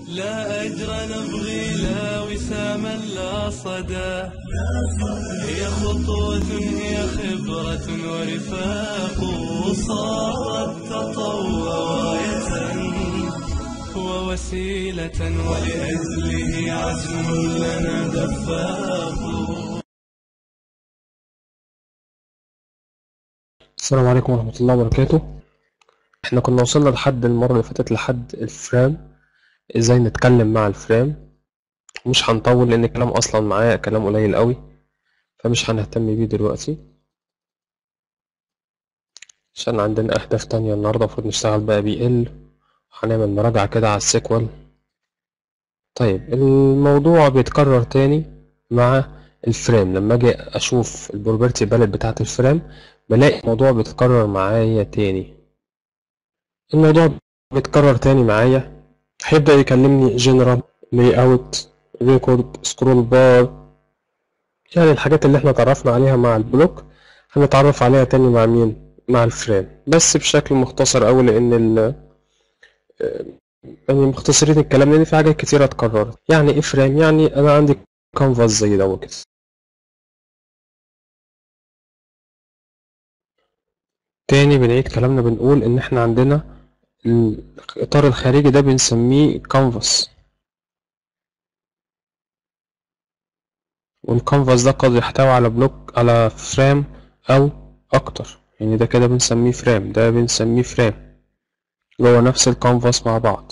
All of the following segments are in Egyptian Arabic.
لا أجر نبغي لا وساما لا صدى هي خطوة هي خبرة ورفاق صارت تطوع غاية ووسيلة ولأجله عزم لنا دفاق السلام عليكم ورحمة الله وبركاته احنا كنا وصلنا لحد المرة اللي فاتت لحد الفريم ازاي نتكلم مع الفريم مش هنطول لان الكلام اصلا معايا كلام قليل قوي فمش هنهتم بيه دلوقتي عشان عندنا اهداف تانية النهاردة المفروض نشتغل بقى بي ال هنعمل مراجعة كده على السيكوال طيب الموضوع بيتكرر تاني مع الفريم لما اجي اشوف البروبرتي باليت بتاعة الفريم بلاقي الموضوع بيتكرر معايا تاني الموضوع بيتكرر تاني معايا هيبدأ يكلمني جنرال لاي اوت ريكورد سكرول بار يعني الحاجات اللي احنا اتعرفنا عليها مع البلوك هنتعرف عليها تاني مع مين مع الفريم بس بشكل مختصر اوي لان ال يعني مختصرين الكلام لان في حاجات كتيرة اتكررت يعني ايه فريم يعني انا عندي كانفاس زي ده كده تاني بنعيد كلامنا بنقول ان احنا عندنا الاطار الخارجي ده بنسميه كانفاس والكانفاس ده قد يحتوي على بلوك على فريم او اكتر يعني ده كده بنسميه فريم ده بنسميه فريم جوه نفس الكانفاس مع بعض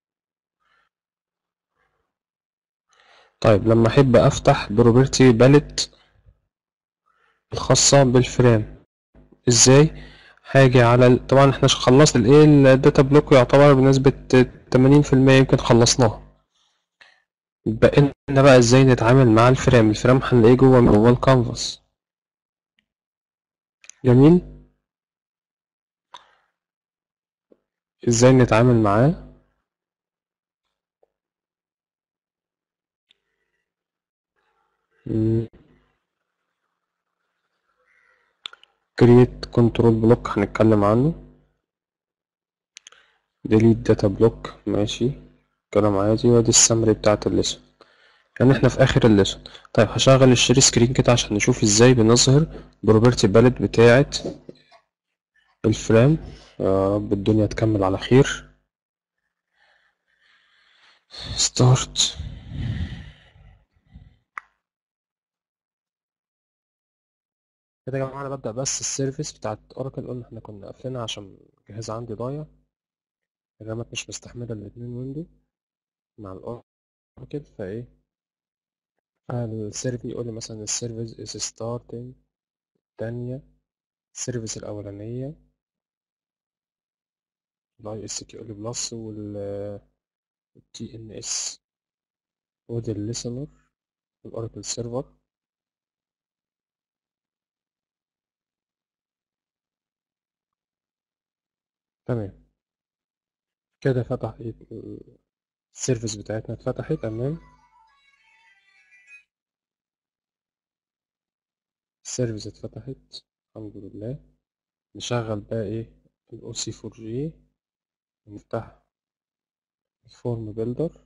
طيب لما احب افتح بروبرتي باليت الخاصة بالفريم ازاي هاجي على ال... طبعا احنا خلصت الايه الداتا بلوك يعتبر بنسبة تمانين في المية يمكن خلصناه بقينا بقى ازاي نتعامل مع الفريم الفريم هنلاقيه جوه جوه الكانفاس جميل ازاي نتعامل معاه create control block هنتكلم عنه delete data block ماشي كلام عادي وادي السمري بتاعت الليسون يعني احنا في اخر الليسون طيب هشغل الشير سكرين كده عشان نشوف ازاي بنظهر بروبرتي باليت بتاعت الفريم يا رب الدنيا تكمل على خير ستارت كده يا جماعة أنا ببدأ بس السيرفيس بتاعت أوراكل قلنا احنا كنا قافلينها عشان الجهاز عندي ضايع الرامات مش مستحملة الاتنين ويندو مع الأوراكل فإيه السيرفي يقول لي مثلا السيرفيس is starting التانية السيرفيس الأولانية الاي اس كيو ال بلس وال تي ان اس ودي الليسنر والاوراكل سيرفر تمام كده فتح السيرفيس بتاعتنا اتفتحت تمام السيرفيس اتفتحت الحمد لله نشغل بقى ايه الاو سي 4 جي ونفتح الفورم بيلدر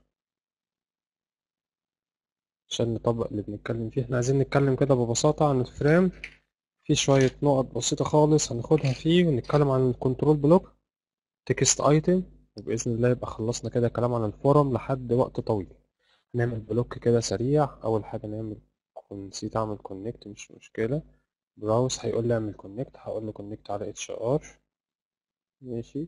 عشان نطبق اللي بنتكلم فيه احنا عايزين نتكلم كده ببساطة عن الفريم في شوية نقط بسيطة خالص هناخدها فيه ونتكلم عن الكنترول بلوك تكست ايتم وبإذن الله يبقى خلصنا كده كلام عن الفورم لحد وقت طويل نعمل بلوك كده سريع أول حاجة نعمل نسيت أعمل كونكت مش مشكلة براوس هيقول لي اعمل كونكت هقول له كونكت على اتش ار ماشي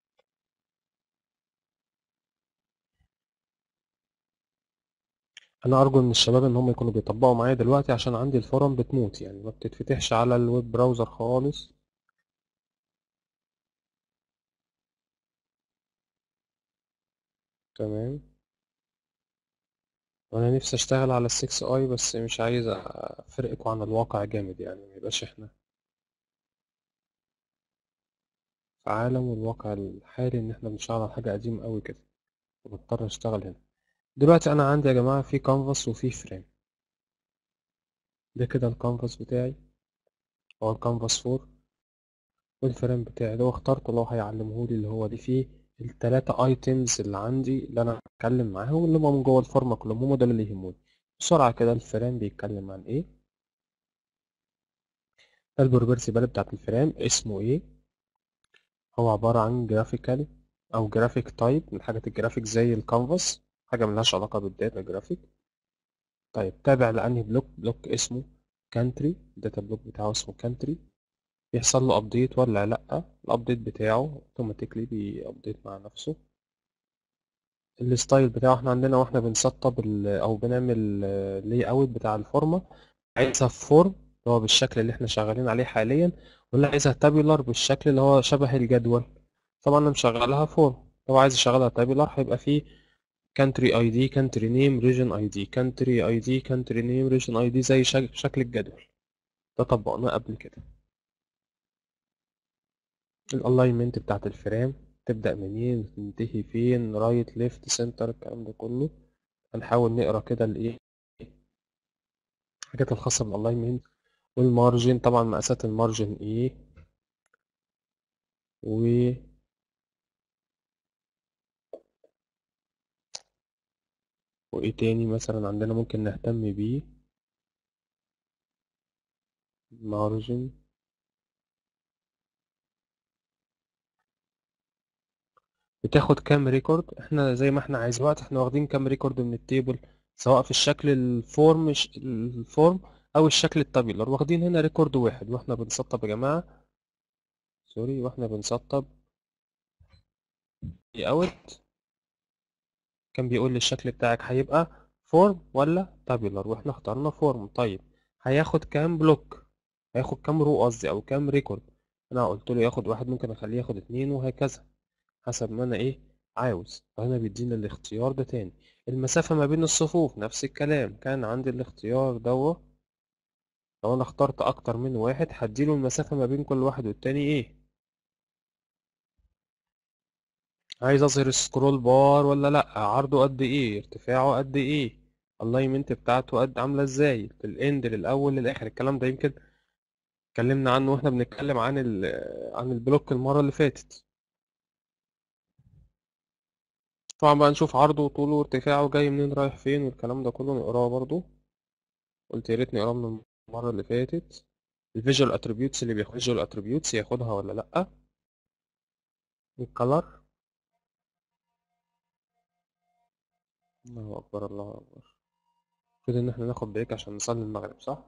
انا ارجو من الشباب ان هم يكونوا بيطبقوا معايا دلوقتي عشان عندي الفورم بتموت يعني ما بتتفتحش على الويب براوزر خالص تمام وانا نفسي اشتغل على السكس اي بس مش عايز افرقكم عن الواقع جامد يعني ميبقاش احنا في عالم الواقع الحالي ان احنا بنشتغل على حاجة قديمة قوي كده وبضطر اشتغل هنا دلوقتي انا عندي يا جماعة في كانفاس وفي فريم ده كده الكانفاس بتاعي هو الكانفاس 4 والفريم بتاعي لو اخترته لو هيعلمهولي اللي هو دي فيه التلاتة ايتمز اللي عندي اللي انا هتكلم معاهم اللي هم من جوه الفورمة كلهم هم دول اللي يهموني بسرعة كده الفريم بيتكلم عن ايه البروبرتي بتاعت الفريم اسمه ايه هو عبارة عن جرافيكال او جرافيك تايب من حاجات الجرافيك زي الكانفاس حاجة ملهاش علاقة بالداتا جرافيك طيب تابع لأنهي بلوك بلوك اسمه كانتري الداتا بلوك بتاعه اسمه كانتري بيحصل له ابديت ولا لا الابديت بتاعه اوتوماتيكلي بيابديت مع نفسه الستايل بتاعه احنا عندنا واحنا بنسطب ال- او بنعمل لي اوت بتاع الفورمه عايزها في فورم اللي هو بالشكل اللي احنا شغالين عليه حاليا ولا عايزها تابيولار بالشكل اللي هو شبه الجدول طبعا انا مشغلها فورم لو عايز اشغلها تابيولار هيبقى فيه country ID country name region ID country ID country name region ID زي شك- شكل الجدول ده طبقناه قبل كده الالاينمنت بتاعت الفريم تبدأ منين تنتهي فين رايت ليفت سنتر الكلام ده كله هنحاول نقرا كده الايه الحاجات الخاصة بالالاينمنت والمارجن طبعا مقاسات المارجن ايه و وايه تاني مثلا عندنا ممكن نهتم بيه مارجن بتاخد كام ريكورد احنا زي ما احنا عايزين وقت احنا واخدين كام ريكورد من التيبل سواء في الشكل الفورم الفورم او الشكل التابيلر واخدين هنا ريكورد واحد واحنا بنسطب يا جماعة سوري واحنا بنسطب اوت كان بيقول لي الشكل بتاعك هيبقى فورم ولا تابيلر واحنا اخترنا فورم طيب هياخد كام بلوك هياخد كام رو قصدي او كام ريكورد انا قلت له ياخد واحد ممكن اخليه ياخد اتنين وهكذا حسب ما انا ايه عاوز فهنا بيدينا الاختيار ده تاني المسافة ما بين الصفوف نفس الكلام كان عندي الاختيار دوت لو انا اخترت اكتر من واحد هديله المسافة ما بين كل واحد والتاني ايه عايز اظهر السكرول بار ولا لا عرضه قد ايه ارتفاعه قد ايه اللاينمنت بتاعته قد عاملة ازاي الاند للاول للاخر الكلام ده يمكن اتكلمنا عنه واحنا بنتكلم عن ال عن البلوك المرة اللي فاتت طبعا بقى نشوف عرضه وطوله وارتفاعه جاي منين رايح فين والكلام ده كله نقراه برضو قلت يا ريت نقراه من المرة اللي فاتت الفيجوال اتريبيوتس اللي بياخد فيجوال اتريبيوتس ياخدها ولا لأ الكلر الله أكبر الله أكبر المفروض إن احنا ناخد بريك عشان نصلي المغرب صح؟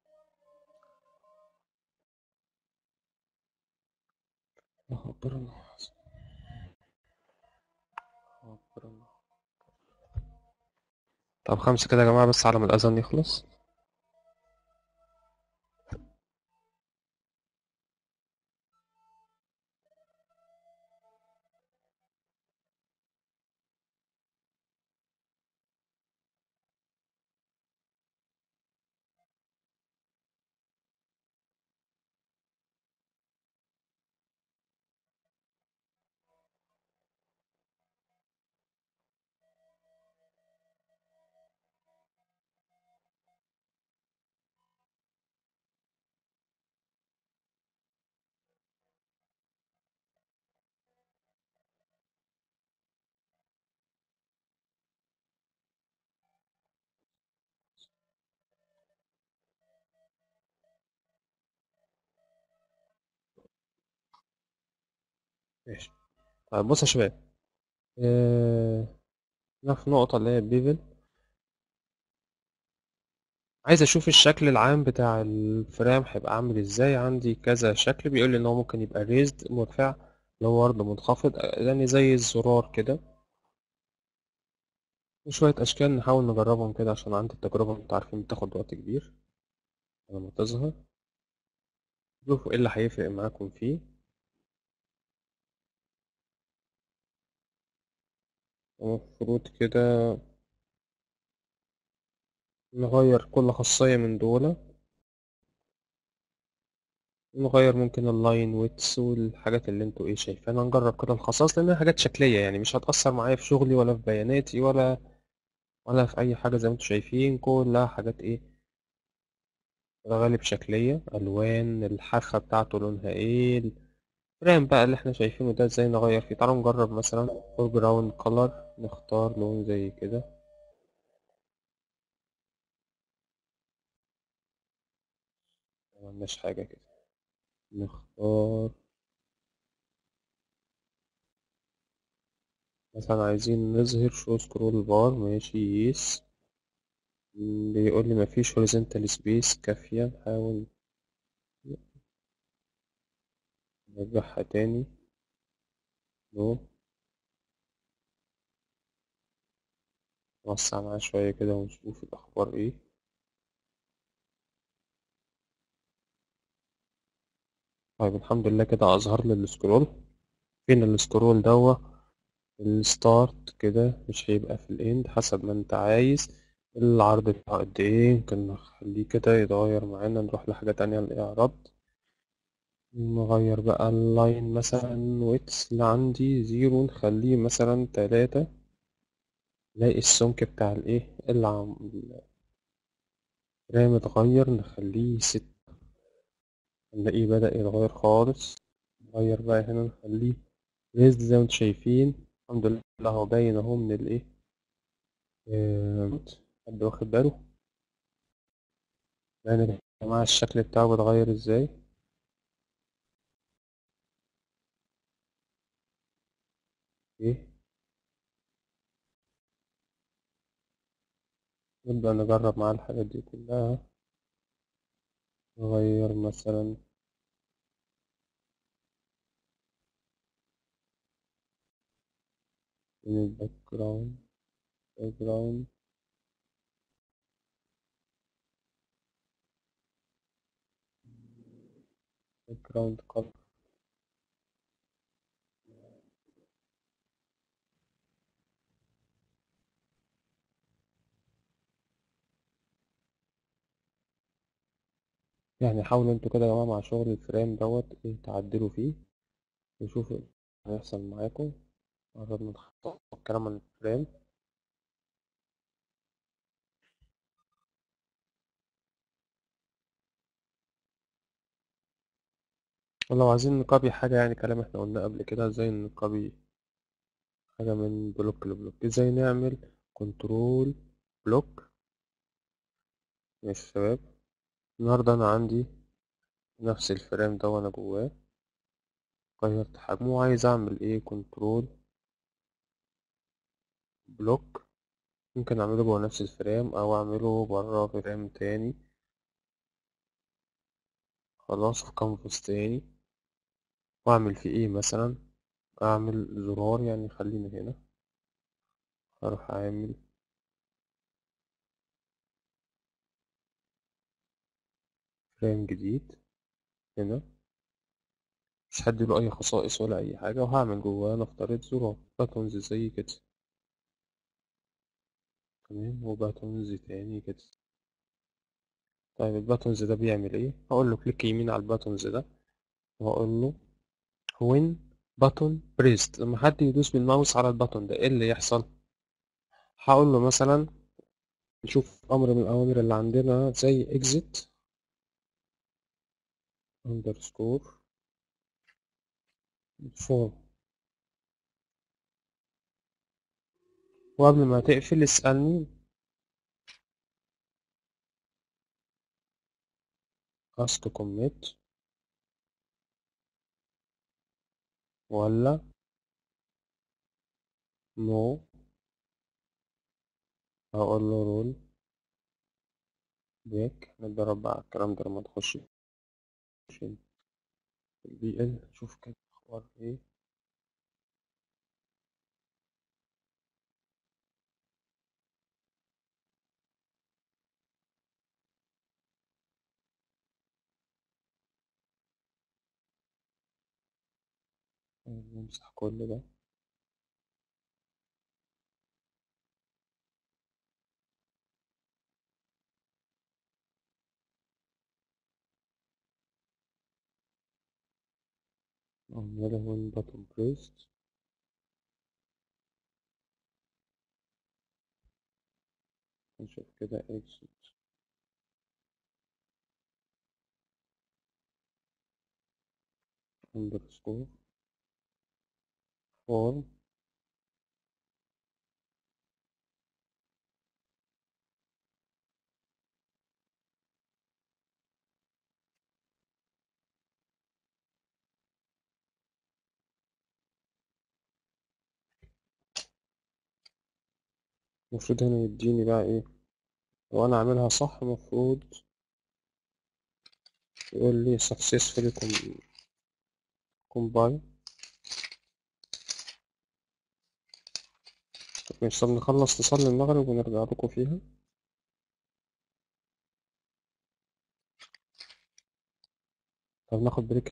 الله أكبر الله الله أكبر الله طب خمسة كده يا جماعة بس على ما الأذان يخلص ماشي طيب بص يا شباب اه... في نقطة اللي هي بيفل عايز اشوف الشكل العام بتاع الفريم هيبقى عامل ازاي عندي كذا شكل بيقول لي ان هو ممكن يبقى ريزد مرتفع اللي هو ورد منخفض يعني زي الزرار كده وشوية اشكال نحاول نجربهم كده عشان عندي التجربة انتوا عارفين بتاخد وقت كبير لما تظهر شوفوا ايه اللي هيفرق معاكم فيه المفروض كده نغير كل خاصية من دول نغير ممكن اللاين ويتس والحاجات اللي انتوا ايه شايفينها نجرب كده الخصائص لانها حاجات شكلية يعني مش هتأثر معايا في شغلي ولا في بياناتي ولا ولا في اي حاجة زي ما انتوا شايفين كلها حاجات ايه غالب شكلية الوان الحافة بتاعته لونها ايه فريم بقى اللي احنا شايفينه ده ازاي نغير فيه تعالوا نجرب مثلا foreground color نختار لون زي كده ملناش حاجة كده نختار مثلا عايزين نظهر شو سكرول بار ماشي يس بيقول لي مفيش horizontal space كافية نحاول نرجعها تاني نو نوسع معاه شوية كده ونشوف الأخبار ايه طيب الحمد لله كده أظهر لي السكرول فين السكرول دوا الستارت كده مش هيبقى في الاند حسب ما انت عايز العرض بتاعه قد ايه يمكن نخليه كده يتغير معانا نروح لحاجة تانية الإعراب نغير بقى اللاين مثلا ويتس اللي عندي زيرو نخليه مثلا تلاتة نلاقي السمك بتاع الايه اللي عم الرام اتغير نخليه ستة نلاقيه بدأ يتغير خالص نغير بقى هنا نخليه ريزد زي ما انتم شايفين الحمد لله هو باين اهو من الايه آه، حد واخد باله باين يا جماعة الشكل بتاعه بيتغير ازاي ايه نبدأ نجرب مع الحاجات دي كلها نغير مثلا من الباك جراوند باك جراوند باك جراوند color يعني حاولوا انتوا كده يا جماعة مع شغل الفريم دوت ايه تعدلوا فيه وشوفوا اللي هيحصل معاكم قربنا نخطط الكلام عن الفريم ولو عايزين نكوبي حاجة يعني كلام احنا قلنا قبل كده ازاي نكوبي حاجة من بلوك لبلوك ازاي نعمل كنترول بلوك ماشي يا شباب النهاردة انا عندي نفس الفريم ده وانا جواه غيرت حجمه وعايز اعمل ايه كنترول بلوك ممكن اعمله جوه نفس الفريم او اعمله برا فريم تاني خلاص في كانفاس تاني واعمل فيه ايه مثلا اعمل زرار يعني خلينا هنا اروح اعمل فريم جديد هنا مش هديله اي خصائص ولا اي حاجة وهعمل جواه نفترض زرار باتونز زي كده تمام وباتونز تاني كده طيب الباتونز ده بيعمل ايه هقول له كليك يمين على الباتونز ده وهقول له when button pressed لما حد يدوس بالماوس على الباتون ده ايه اللي يحصل هقول له مثلا نشوف امر من الاوامر اللي عندنا زي exit underscore form وقبل ما تقفل اسألني ask commit ولا no هقول له رول باك نتدرب بقى على الكلام ده لما تخش في البي ال نشوف كده اخبار ايه نمسح كل ده نعمله when button pressed نشوف كده exit underscore form المفروض هنا يديني بقى ايه وانا عاملها صح المفروض يقول لي successfully com- combine مش طب نخلص نصلي المغرب ونرجع لكم فيها طب ناخد بريك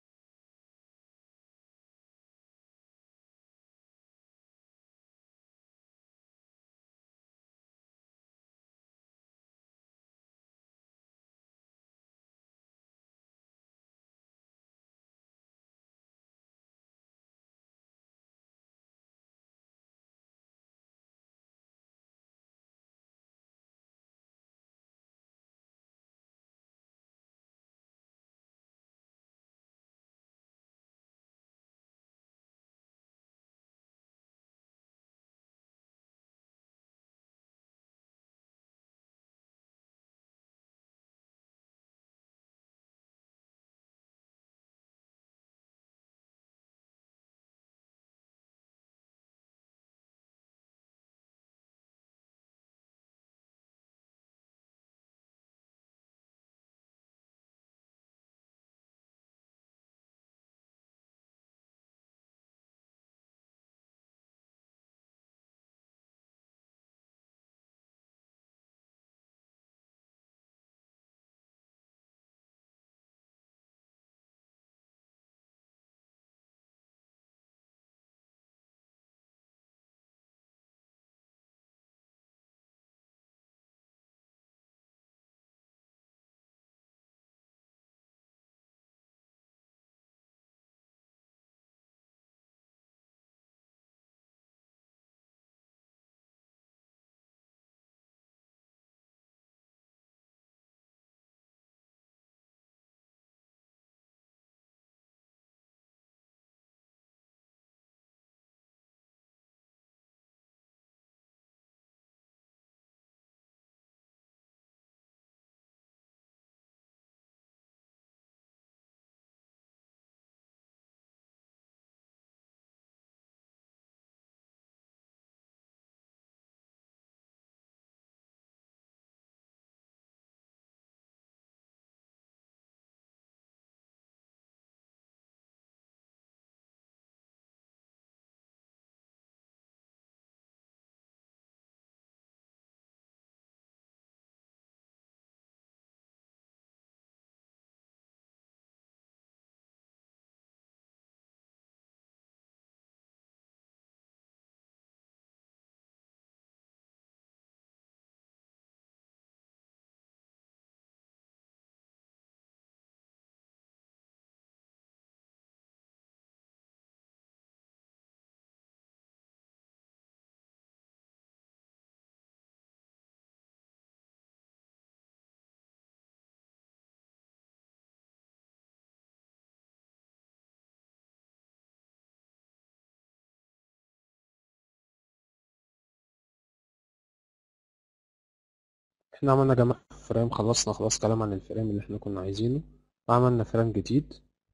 احنا عملنا جماعة فريم خلصنا خلاص كلام عن الفريم اللي احنا كنا عايزينه وعملنا فريم جديد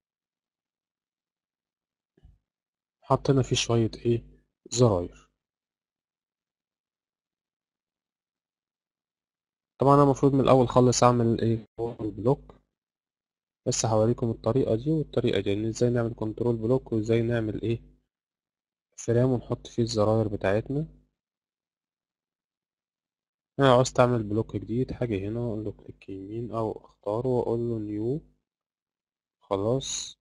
حطينا فيه شوية ايه زراير طبعا انا المفروض من الاول خالص اعمل ايه البلوك بس هوريكم الطريقة دي والطريقة دي ان ازاي نعمل كنترول بلوك وازاي نعمل ايه فريم ونحط فيه الزراير بتاعتنا انا عاوز تعمل بلوك جديد حاجة هنا اقول له كليك يمين او اختاره واقول له نيو خلاص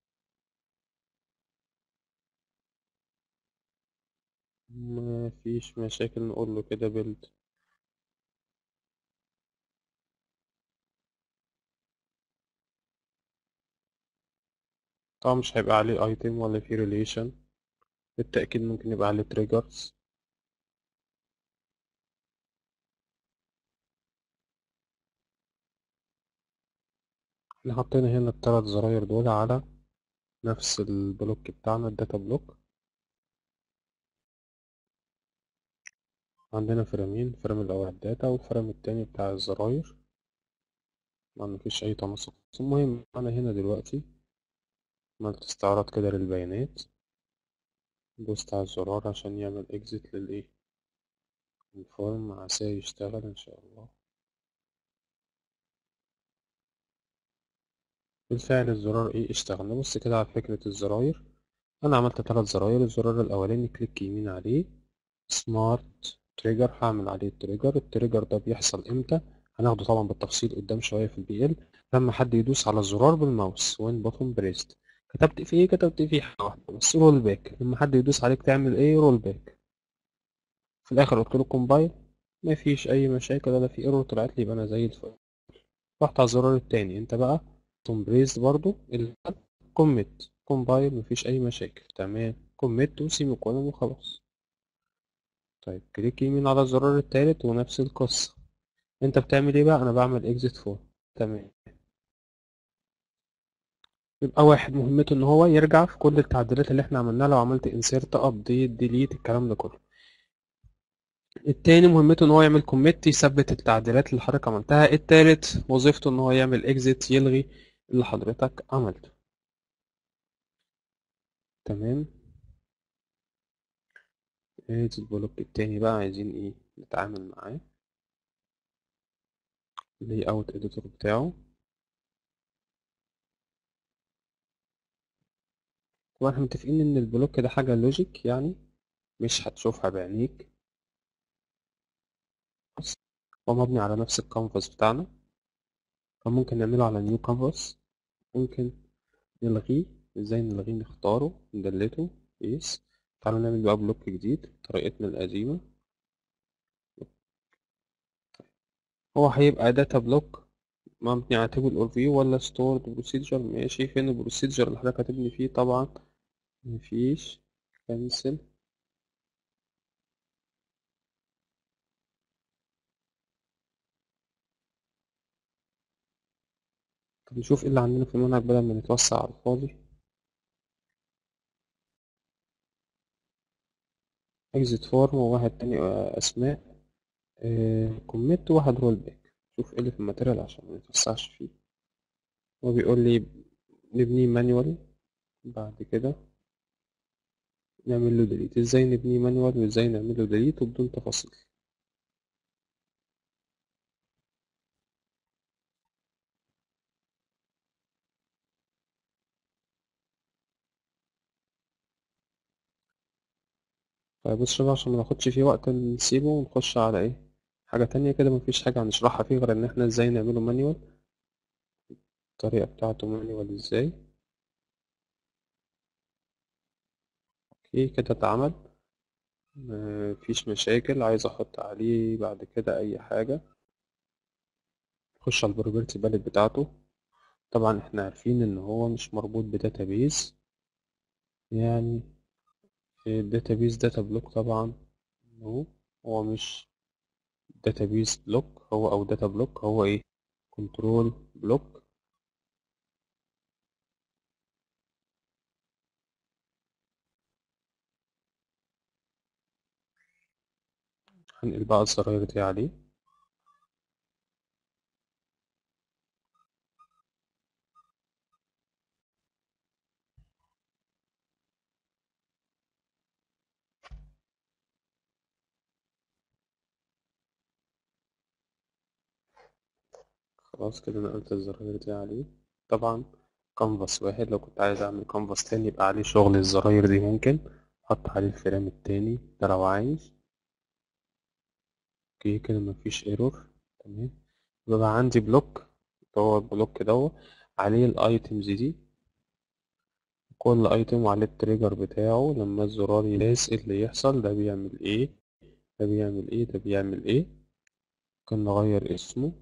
ما فيش مشاكل نقول له كده بيلد طبعا مش هيبقى عليه ايتم ولا فيه ريليشن بالتأكيد ممكن يبقى عليه تريجرز احنا حطينا هنا التلات زراير دول على نفس البلوك بتاعنا الداتا بلوك عندنا فريمين الفريم الأول الداتا والفريم التاني بتاع الزراير ما مفيش أي تناسق المهم أنا هنا دلوقتي عملت استعراض كده للبيانات دوست على الزرار عشان يعمل اكزيت للإيه الفورم عساه يشتغل إن شاء الله بالفعل الزرار ايه اشتغل نبص كده على فكرة الزراير أنا عملت تلات زراير الزرار الأولاني كليك يمين عليه سمارت تريجر هعمل عليه التريجر التريجر ده بيحصل امتى هناخده طبعا بالتفصيل قدام شوية في البي ال لما حد يدوس على الزرار بالماوس وين بوتون بريست كتبت فيه ايه كتبت فيه حاجة واحدة بس رول باك لما حد يدوس عليك تعمل ايه رول باك في الاخر قلت له كومبايل مفيش اي مشاكل ولا في ايرور طلعت لي يبقى انا زي الفل رحت على الزرار التاني انت بقى بوتون بريست برضو كوميت كومبايل مفيش اي مشاكل تمام كوميت وسيمي كولوم وخلاص طيب كليك يمين على الزرار التالت ونفس القصة انت بتعمل ايه بقى انا بعمل اكزيت فور تمام يبقى واحد مهمته ان هو يرجع في كل التعديلات اللي احنا عملناها لو عملت انسيرت ابديت ديليت الكلام ده كله التاني مهمته ان هو يعمل كوميت يثبت التعديلات اللي حضرتك عملتها التالت وظيفته ان هو يعمل اكزيت يلغي اللي حضرتك عملته تمام ادي البلوك التاني بقى عايزين ايه نتعامل معاه لي اوت اديتور بتاعه طبعا احنا متفقين ان البلوك ده حاجة لوجيك يعني مش هتشوفها بعينيك بس هو مبني على نفس الكانفاس بتاعنا فممكن نعمله على نيو كانفاس ممكن نلغيه ازاي نلغيه نختاره ندلته يس تعالوا نعمل بقى بلوك جديد طريقتنا القديمة هو هيبقى داتا بلوك مبني على تيبل اور فيو ولا ستورد بروسيجر ماشي فين البروسيجر اللي حضرتك هتبني فيه طبعا مفيش كنسل طب نشوف ايه اللي عندنا في المنهج بدل ما نتوسع على الفاضي اكزيت فورم وواحد تاني اسماء كوميت وواحد رول باك شوف ايه اللي في الماتيريال عشان ما نتوسعش فيه هو بيقول لي نبنيه مانيوال بعد كده نعمل له ديليت ازاي نبنيه مانيوال وازاي نعمل له ديليت وبدون تفاصيل طيب بص بقى عشان مناخدش فيه وقت نسيبه ونخش على ايه حاجة تانية كده مفيش حاجة هنشرحها فيه غير ان احنا ازاي نعمله مانيوال الطريقة بتاعته مانيوال ازاي اوكي كده اتعمل مفيش مشاكل عايز احط عليه بعد كده اي حاجة نخش على البروبرتي باليت بتاعته طبعا احنا عارفين ان هو مش مربوط بداتابيز يعني الداتابيز داتا بلوك طبعا نو هو مش داتابيز بلوك هو او داتا بلوك هو ايه كنترول بلوك هنقل بقى الزراير دي عليه خلاص كده نقلت الزراير دي عليه طبعا كانفاس واحد لو كنت عايز اعمل كانفاس تاني يبقى عليه شغل الزراير دي ممكن احط عليه الفريم التاني ده لو عايز اوكي كده مفيش ايرور تمام يبقى عندي بلوك هو البلوك ده عليه الايتمز دي كل ايتم وعليه التريجر بتاعه لما الزرار يلاس ايه اللي يحصل ده بيعمل ايه ده بيعمل ايه ده بيعمل ايه ممكن نغير اسمه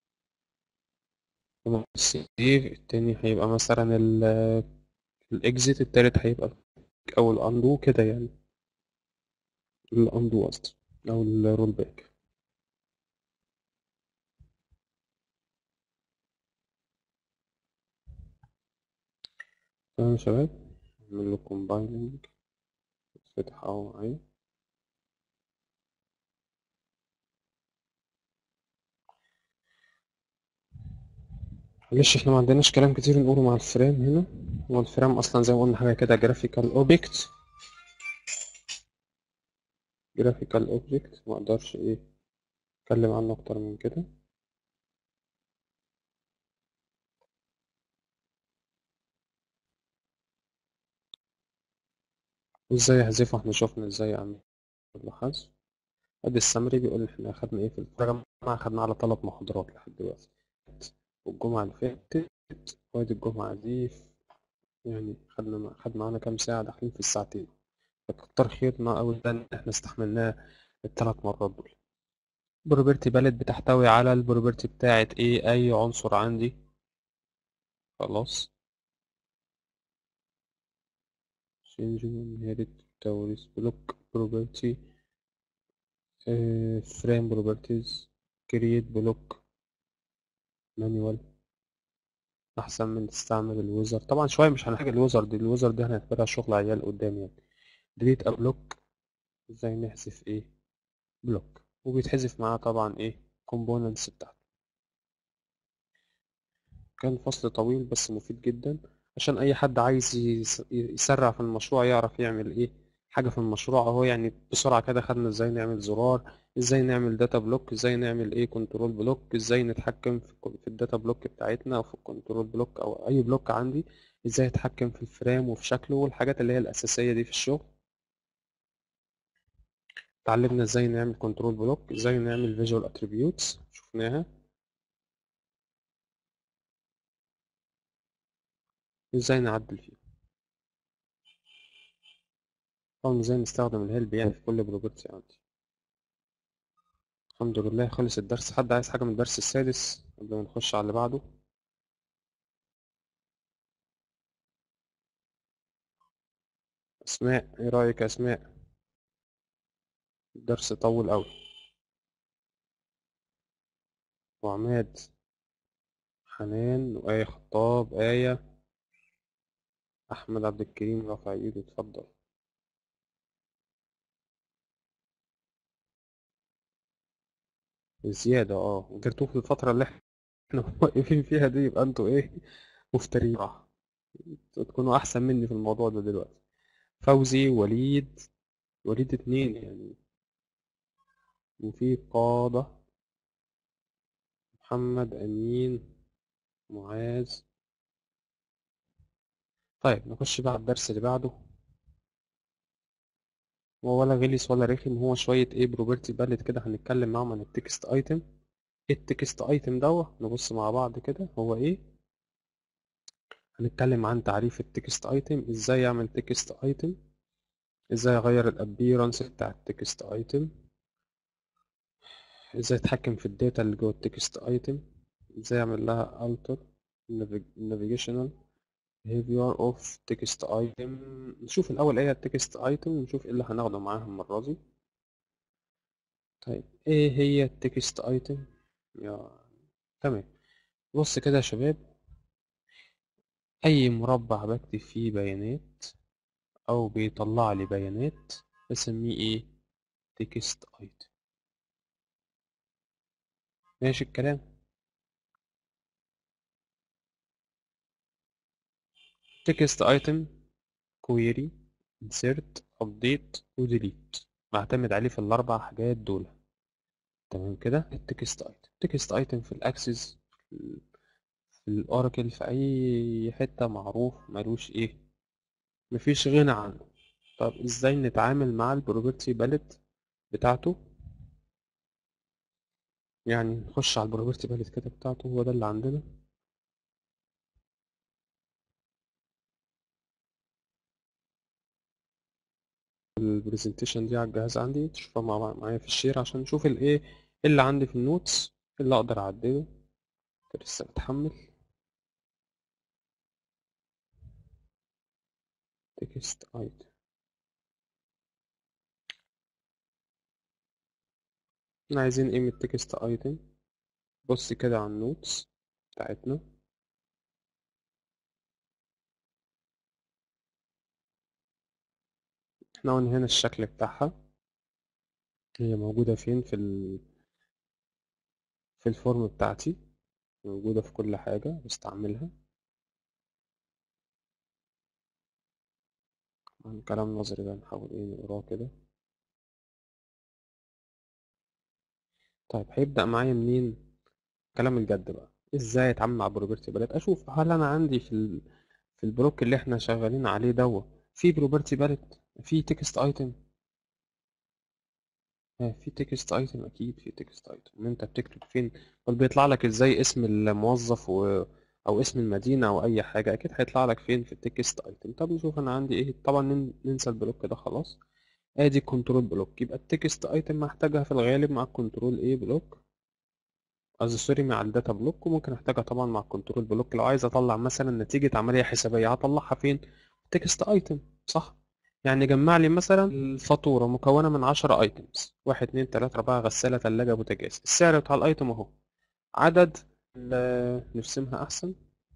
السيف التاني هيبقى مثلا الاكزيت التالت هيبقى او الاندو كده يعني الاندو قصدي او الرول باك تمام يا شباب نعمل له كومبايلنج فتح اهو معايا معلش احنا ما عندناش كلام كتير نقوله مع الفريم هنا هو الفريم اصلا زي ما قلنا حاجه كده جرافيكال اوبجكت جرافيكال اوبجكت ما اقدرش ايه اتكلم عنه اكتر من كده وازاي احذفه احنا شفنا ازاي اعمل له حذف ادي السمري بيقول احنا اخدنا ايه في البروجرام اخدنا على ثلاث محاضرات لحد دلوقتي والجمعة اللي فاتت وادي الجمعة دي يعني خدنا خد معانا كام ساعة داخلين في الساعتين فكتر خيرنا أوي ده إن احنا استحملناه الثلاث مرات دول بروبرتي باليت بتحتوي على البروبرتي بتاعت ايه أي عنصر عندي خلاص change inherit توريث block property آه، frame properties create block manual احسن من تستعمل الويزر طبعا شويه مش هنحتاج الويزر دي الويزر دي هنعتبرها شغل عيال قدام يعني delete a block ازاي نحذف ايه بلوك وبيتحذف معاه طبعا ايه components بتاعته كان فصل طويل بس مفيد جدا عشان اي حد عايز يس- يسرع في المشروع يعرف يعمل ايه حاجة في المشروع اهو يعني بسرعة كده خدنا ازاي نعمل زرار ازاي نعمل داتا بلوك ازاي نعمل ايه كنترول بلوك ازاي نتحكم في الك- في الداتا بلوك بتاعتنا او في الكنترول بلوك او اي بلوك عندي ازاي اتحكم في الفريم وفي شكله والحاجات اللي هي الاساسية دي في الشغل اتعلمنا ازاي نعمل كنترول بلوك ازاي نعمل فيجوال اتريبيوتس شفناها ازاي نعدل فيه طبعا ازاي نستخدم الهيلب يعني في كل بروجكت عندي الحمد لله خلص الدرس حد عايز حاجة من الدرس السادس قبل ما نخش على اللي بعده اسماء ايه رأيك يا اسماء الدرس طول قوي وعماد حنان وآية خطاب آية أحمد عبد الكريم رافع ايده اتفضل زيادة اه جرتوه في الفترة اللي احنا واقفين فيها دي يبقى انتوا ايه مفترين صح تكونوا أحسن مني في الموضوع ده دلوقتي فوزي وليد وليد اتنين يعني وفي قادة محمد أمين معاذ طيب نخش بقى على الدرس اللي بعده هو ولا غلس ولا رخم هو شوية ايه بروبرتي باليت كده هنتكلم معاهم عن التكست ايتم ايه التكست ايتم دوت نبص مع بعض كده هو ايه هنتكلم عن تعريف التكست ايتم ازاي اعمل تكست ايتم ازاي اغير الابيرنس بتاع التكست ايتم ازاي اتحكم في الداتا اللي جوه التكست ايتم ازاي اعمل لها alter navigational behavior of text item نشوف الاول ايه التكست ايتم ونشوف ايه اللي هناخده معاها المره دي طيب ايه هي التكست ايتم يا تمام بص كده يا شباب اي مربع بكتب فيه بيانات او بيطلع لي بيانات بسميه ايه تكست ايتم ماشي الكلام تكست ايتم كويري insert update وديليت بعتمد عليه في الاربع حاجات دول تمام كده التكست ايتم تكست ايتم في الاكسس في الاوراكل في اي حته معروف ملوش ايه مفيش غنى عنه طب ازاي نتعامل مع البروبرتي باليت بتاعته يعني نخش على البروبرتي باليت كده بتاعته هو ده اللي عندنا البرزنتيشن دي على الجهاز عندي تشوفها مع معايا في الشير عشان نشوف الايه اللي عندي في النوتس اللي اقدر اعدله لسه بتحمل تكست ايتم احنا عايزين ايه من التكست ايتم بص كده على النوتس بتاعتنا احنا قلنا هنا الشكل بتاعها هي موجودة فين في ال في الفورم بتاعتي موجودة في كل حاجة بستعملها طبعاً كلام نظري ده نحاول ايه نقراه كده طيب هيبدأ معايا منين كلام الجد بقى ازاي اتعامل مع بروبرتي باليت اشوف هل انا عندي في ال... في البلوك اللي احنا شغالين عليه دوا في بروبرتي باليت في تكست ايتم اه في تكست ايتم اكيد في تكست ايتم ان انت بتكتب فين بل بيطلع لك ازاي اسم الموظف و... او اسم المدينة او اي حاجة اكيد هيطلع لك فين في التكست ايتم طب نشوف انا عندي ايه طبعا نن- ننسى البلوك ده خلاص ادي كنترول بلوك يبقى التكست ايتم محتاجها في الغالب مع الكنترول ايه بلوك قصدي سوري مع الداتا بلوك وممكن احتاجها طبعا مع الكنترول بلوك لو عايز اطلع مثلا نتيجة عملية حسابية هطلعها فين تكست ايتم صح يعني جمع لي مثلا الفاتورة مكونة من 10 ايتمز واحد اتنين تلاتة أربعة غسالة تلاجة بوتاجاز السعر بتاع الايتم اهو عدد ال- نرسمها احسن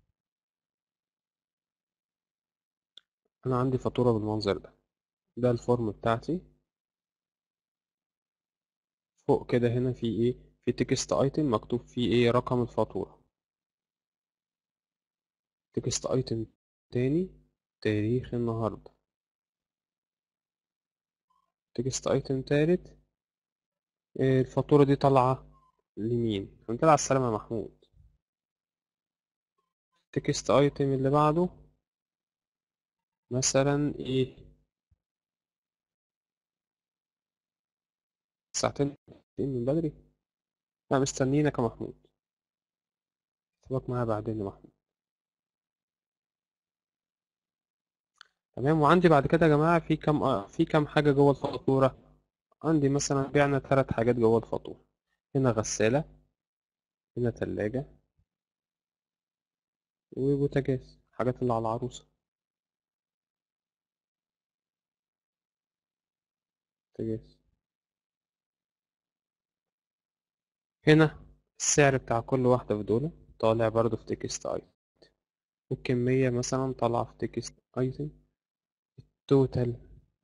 انا عندي فاتورة بالمنظر ده ده الفورم بتاعتي فوق كده هنا في ايه في تكست ايتم مكتوب فيه ايه رقم الفاتورة تكست ايتم تاني تاريخ النهاردة تكست ايتم تالت إيه الفاتورة دي طالعة لمين الحمد لله على السلامة يا محمود تكست ايتم اللي بعده مثلا ايه ساعتين من بدري لا مستنيينك يا محمود سيبك معايا بعدين يا محمود تمام وعندي بعد كده يا جماعة في كام آه في كام حاجة جوه الفاتورة عندي مثلا بعنا ثلاث حاجات جوه الفاتورة هنا غسالة هنا تلاجة وبوتاجاز حاجات اللي على العروسة بوتاجاز هنا السعر بتاع كل واحدة في دول طالع برضو في تكست ايتم والكمية مثلا طالعة في تكست ايتم التوتال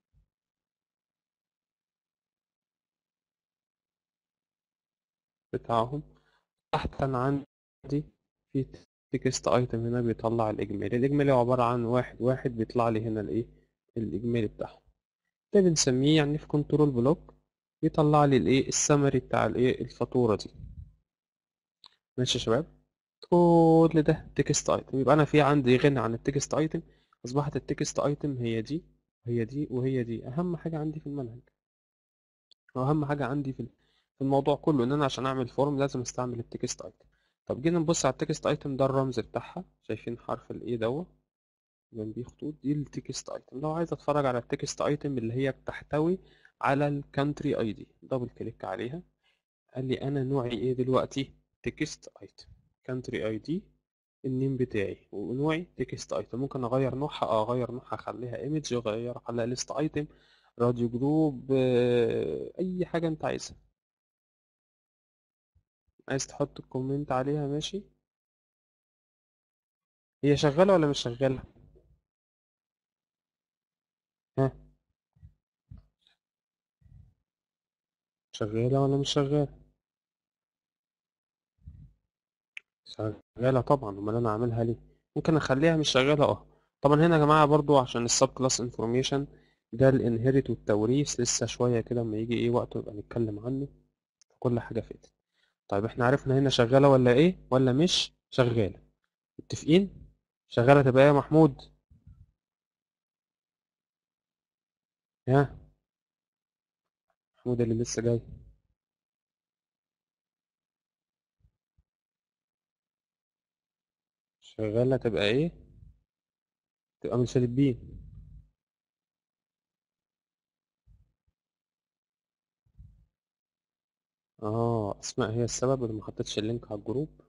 بتاعهم تحت انا عندي في تكست ايتم هنا بيطلع الاجمالي الاجمالي عبارة عن واحد واحد بيطلع لي هنا الايه الاجمالي بتاعهم ده بنسميه يعني في كنترول بلوك بيطلع لي الايه السمري بتاع الايه الفاتورة دي ماشي يا شباب كل ده تكست ايتم يبقى انا في عندي غنى عن التكست ايتم اصبحت التكست ايتم هي دي وهي دي وهي دي اهم حاجة عندي في المنهج واهم حاجة عندي في في الموضوع كله ان انا عشان اعمل فورم لازم استعمل التكست ايتم طب جينا نبص على التكست ايتم ده الرمز بتاعها شايفين حرف الايه دوت جنبيه خطوط دي التكست ايتم لو عايز اتفرج على التكست ايتم اللي هي بتحتوي على الكانتري اي دي دبل كليك عليها قال لي انا نوعي ايه دلوقتي تكست ايتم كانتري اي دي النيم بتاعي ونوعي تكست ايتم ممكن اغير نوعها اه اغير نوعها اخليها ايمج اغير اخليها ليست ايتم راديو جروب آه، اي حاجه انت عايزها عايز تحط الكومنت عليها ماشي هي شغاله ولا مش شغاله ها شغاله ولا مش شغاله شغاله طبعا امال انا اعملها ليه ممكن اخليها مش شغاله اه طبعا هنا يا جماعه برضو عشان السب كلاس انفورميشن ده الانهيرت والتوريث لسه شويه كده اما يجي ايه وقته يبقى نتكلم عنه في كل حاجه فاتت طيب احنا عرفنا هنا شغاله ولا ايه ولا مش شغاله متفقين شغاله تبقى ايه يا محمود ها محمود اللي لسه جاي شغاله تبقى ايه تبقى من الفلبين اه اسماء هي السبب اللي ما حطيتش اللينك على الجروب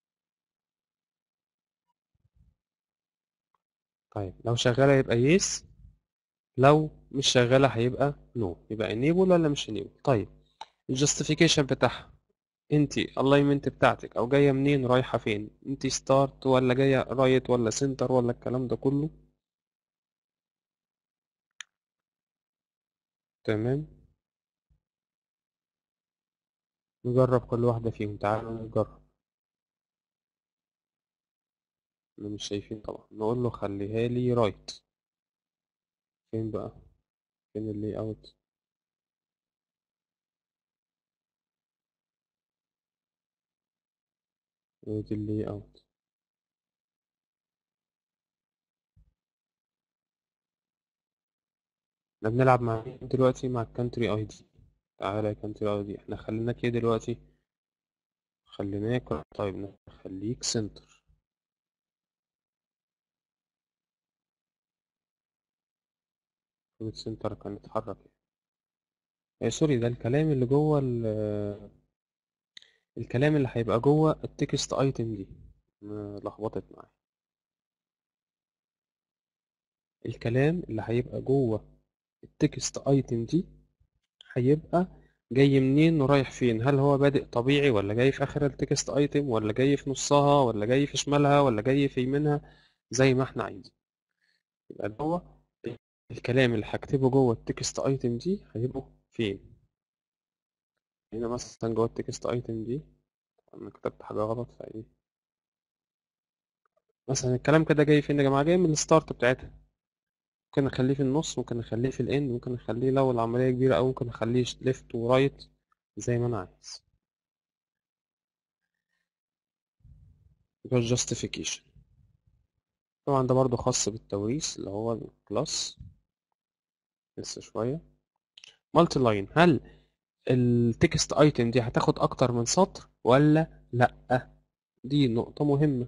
طيب لو شغاله يبقى يس لو مش شغاله هيبقى نو يبقى enable ولا مش enable طيب الجاستيفيكيشن بتاعها انت الاينمنت بتاعتك او جايه منين رايحه فين انت ستارت ولا جايه رايت ولا سنتر ولا الكلام ده كله تمام نجرب كل واحدة فيهم تعالوا نجرب احنا مش شايفين طبعا نقول له خليها لي رايت فين بقى فين اللي اوت ودي اللي اوت احنا بنلعب مع مين دلوقتي مع الكانتري اي دي تعالى يا كانتري اي دي احنا خليناك ايه دلوقتي خليناك طيب نخليك سنتر المفروض سنتر كان يتحرك ايه سوري ده الكلام اللي جوه ال- الكلام اللي هيبقى جوه التكست ايتم دي أنا لخبطت معايا الكلام اللي هيبقى جوه التكست ايتم دي هيبقى جاي منين ورايح فين هل هو بادئ طبيعي ولا جاي في اخر التكست ايتم ولا جاي في نصها ولا جاي في شمالها ولا جاي في يمينها زي ما احنا عايزين يبقى جوه الكلام اللي هكتبه جوه التكست ايتم دي هيبقوا فين هنا مثلا جوه التكست ايتم دي انا كتبت حاجه غلط فايه مثلا الكلام كده جاي فين يا جماعه جاي من الستارت بتاعتها ممكن اخليه في النص ممكن اخليه في الاند ممكن اخليه لو العمليه كبيره او ممكن اخليه ليفت ورايت زي ما انا عايز ده justification طبعا ده برضو خاص بالتوريث اللي هو الكلاس لسه شويه مالتي لاين هل التكست ايتم دي هتاخد اكتر من سطر ولا لا دي نقطة مهمة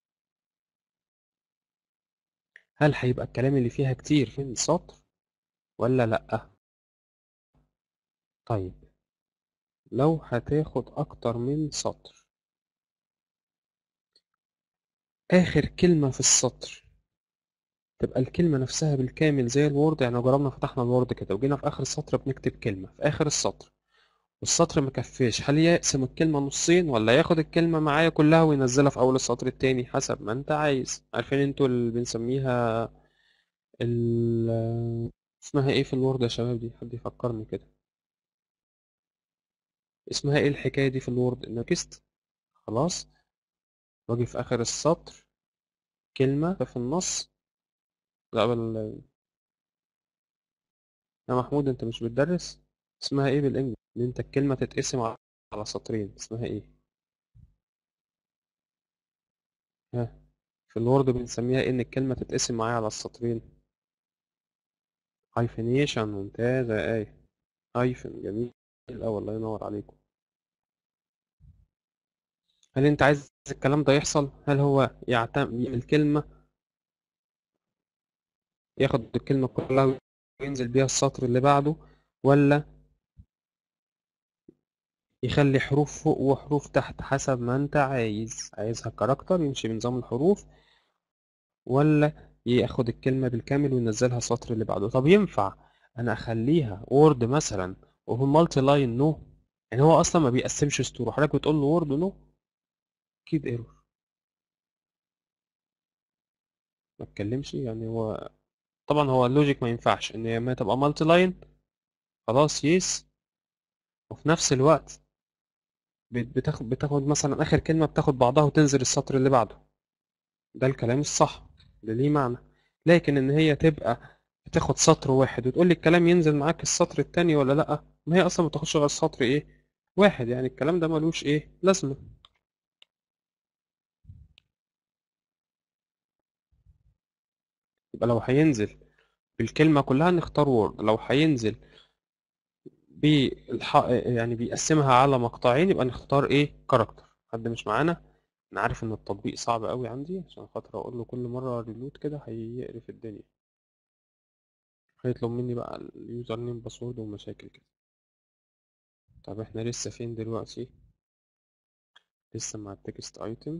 هل هيبقى الكلام اللي فيها كتير من سطر ولا لا طيب لو هتاخد اكتر من سطر اخر كلمة في السطر تبقى الكلمة نفسها بالكامل زي الوورد يعني لو جربنا فتحنا الوورد كده وجينا في اخر السطر بنكتب كلمة في اخر السطر والسطر مكفيش هل يقسم الكلمة نصين ولا ياخد الكلمة معايا كلها وينزلها في أول السطر التاني حسب ما أنت عايز عارفين انتوا اللي بنسميها ال اسمها ايه في الوورد يا شباب دي حد يفكرني كده اسمها ايه الحكاية دي في الوورد نكست خلاص واجي في آخر السطر كلمة في النص لا بل يا محمود انت مش بتدرس اسمها ايه بالانجلش ان انت الكلمة تتقسم على سطرين اسمها ايه ها في الوورد بنسميها إيه ان الكلمة تتقسم معايا على السطرين hyphenation ممتازة يا آية hyphen جميل أوي الله ينور عليكم هل انت عايز الكلام ده يحصل هل هو يعتمد يعمل كلمة ياخد الكلمة كلها وينزل بيها السطر اللي بعده ولا يخلي حروف فوق وحروف تحت حسب ما انت عايز عايزها كاركتر يمشي بنظام الحروف ولا ياخد الكلمة بالكامل وينزلها السطر اللي بعده طب ينفع انا اخليها وورد مثلا وهو مالتي لاين نو يعني هو اصلا ما بيقسمش سطور حضرتك بتقول له وورد نو اكيد ايرور ما اتكلمش يعني هو طبعا هو اللوجيك ما ينفعش ان هي ما تبقى مالتي لاين خلاص يس وفي نفس الوقت بت- بتاخد بتاخد مثلا اخر كلمة بتاخد بعضها وتنزل السطر اللي بعده ده الكلام الصح ده ليه معنى لكن ان هي تبقى بتاخد سطر واحد وتقول لي الكلام ينزل معاك السطر التاني ولا لا ما هي اصلا ما بتاخدش غير سطر ايه واحد يعني الكلام ده ملوش ايه لازمة يبقى لو هينزل بالكلمة كلها نختار وورد لو هينزل بالح... يعني بيقسمها على مقطعين يبقى نختار ايه كاركتر حد مش معانا انا عارف ان التطبيق صعب قوي عندي عشان خاطر اقول له كل مرة ريلود كده هيقرف الدنيا هيطلب مني بقى اليوزر نيم باسورد ومشاكل كده طب احنا لسه فين دلوقتي لسه مع التكست ايتم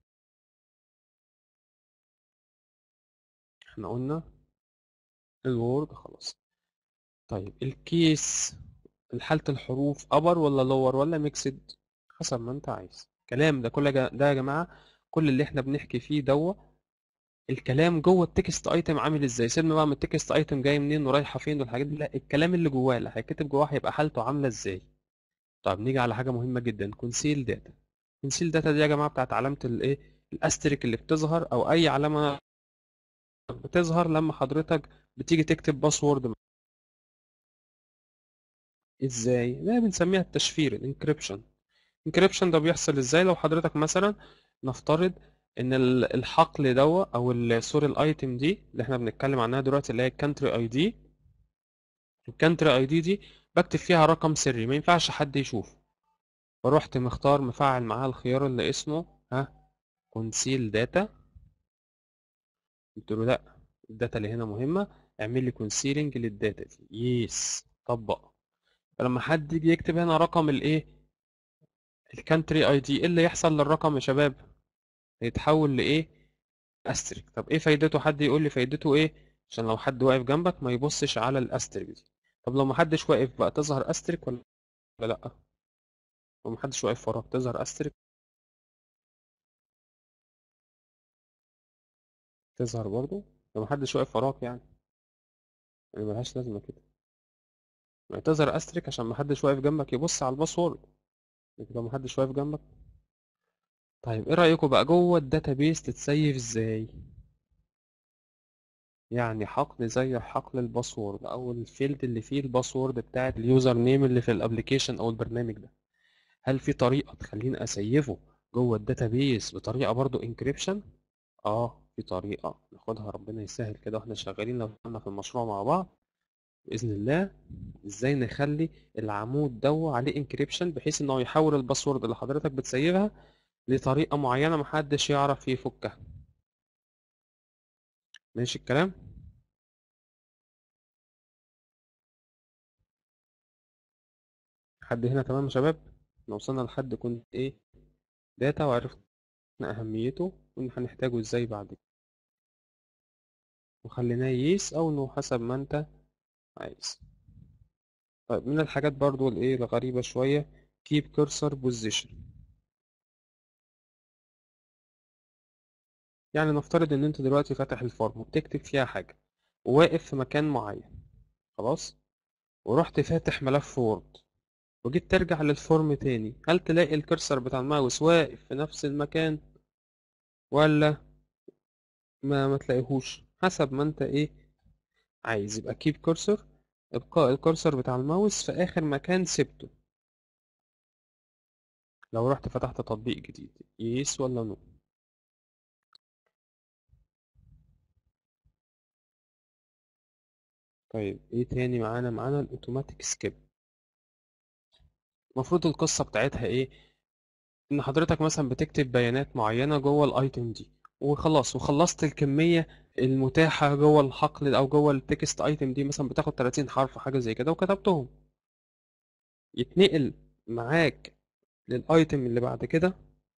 احنا قلنا الوورد خلاص طيب الكيس حالة الحروف ابر ولا لور ولا ميكسد حسب ما انت عايز الكلام ده كل جا- ده يا جماعة كل اللي احنا بنحكي فيه دوا الكلام جوه التكست ايتم عامل ازاي سيبنا بقى من التكست ايتم جاي منين ورايحه فين والحاجات دي لا الكلام اللي جواه اللي هيتكتب جواه هيبقى حالته عامله ازاي طب نيجي على حاجه مهمه جدا كونسيل داتا كونسيل داتا دي يا جماعه بتاعت علامه الايه الاستريك اللي بتظهر او اي علامه بتظهر لما حضرتك بتيجي تكتب باسورد ازاي ده بنسميها التشفير الانكريبشن الانكريبشن ده بيحصل ازاي لو حضرتك مثلا نفترض ان ال- الحقل دوا او ال- سوري الايتم دي اللي احنا بنتكلم عنها دلوقتي اللي هي الكانتري اي دي الكانتري اي دي دي بكتب فيها رقم سري ما ينفعش حد يشوفه فروحت مختار مفعل معاها الخيار اللي اسمه ها كونسيل داتا قلت له لا الداتا اللي هنا مهمة اعمل لي كونسيلنج للداتا دي يس طبق فلما حد يجي يكتب هنا رقم الايه الكانتري اي دي ايه اللي يحصل للرقم يا شباب هيتحول لايه استريك طب ايه فايدته حد يقول لي فايدته ايه عشان لو حد واقف جنبك ما يبصش على الاستريك دي طب لو محدش واقف بقى تظهر استريك ولا لا لو محدش واقف وراك تظهر استريك تظهر برضو لو محدش واقف وراك يعني يعني ملهاش لازمة كده يعني تظهر استريك عشان محدش واقف جنبك يبص على الباسورد لكن لو محدش واقف جنبك طيب ايه رأيكم بقى جوه الداتابيس تتسيف ازاي يعني حقل زي حقل الباسورد او الفيلد اللي فيه الباسورد بتاعت اليوزر نيم اللي في الابليكيشن او البرنامج ده هل في طريقة تخليني اسيفه جوه الداتابيس بطريقة برضو انكريبشن اه في طريقة ناخدها ربنا يسهل كده واحنا شغالين لو كنا في المشروع مع بعض بإذن الله ازاي نخلي العمود ده عليه انكريبشن بحيث انه يحول الباسورد اللي حضرتك بتسيبها لطريقة معينة محدش يعرف يفكها ماشي الكلام لحد هنا تمام يا شباب احنا وصلنا لحد كنت ايه داتا وعرفنا اهميته وان هنحتاجه ازاي بعد كده وخليناه يس او انه حسب ما انت عايز طيب من الحاجات برضو الايه الغريبة شوية keep cursor position يعني نفترض ان انت دلوقتي فاتح الفورم وبتكتب فيها حاجة وواقف في مكان معين خلاص ورحت فاتح ملف وورد وجيت ترجع للفورم تاني هل تلاقي الكرسر بتاع الماوس واقف في نفس المكان ولا ما ما تلاقيهوش حسب ما انت ايه عايز يبقى keep cursor ابقاء الكرسر بتاع الماوس في اخر مكان سبته لو رحت فتحت تطبيق جديد يس ولا نو طيب ايه تاني معانا معانا الاوتوماتيك سكيب المفروض القصة بتاعتها ايه ان حضرتك مثلا بتكتب بيانات معينة جوه الايتم دي وخلاص وخلصت الكمية المتاحة جوه الحقل او جوه التكست ايتم دي مثلا بتاخد 30 حرف حاجة زي كده وكتبتهم يتنقل معاك للايتم اللي بعد كده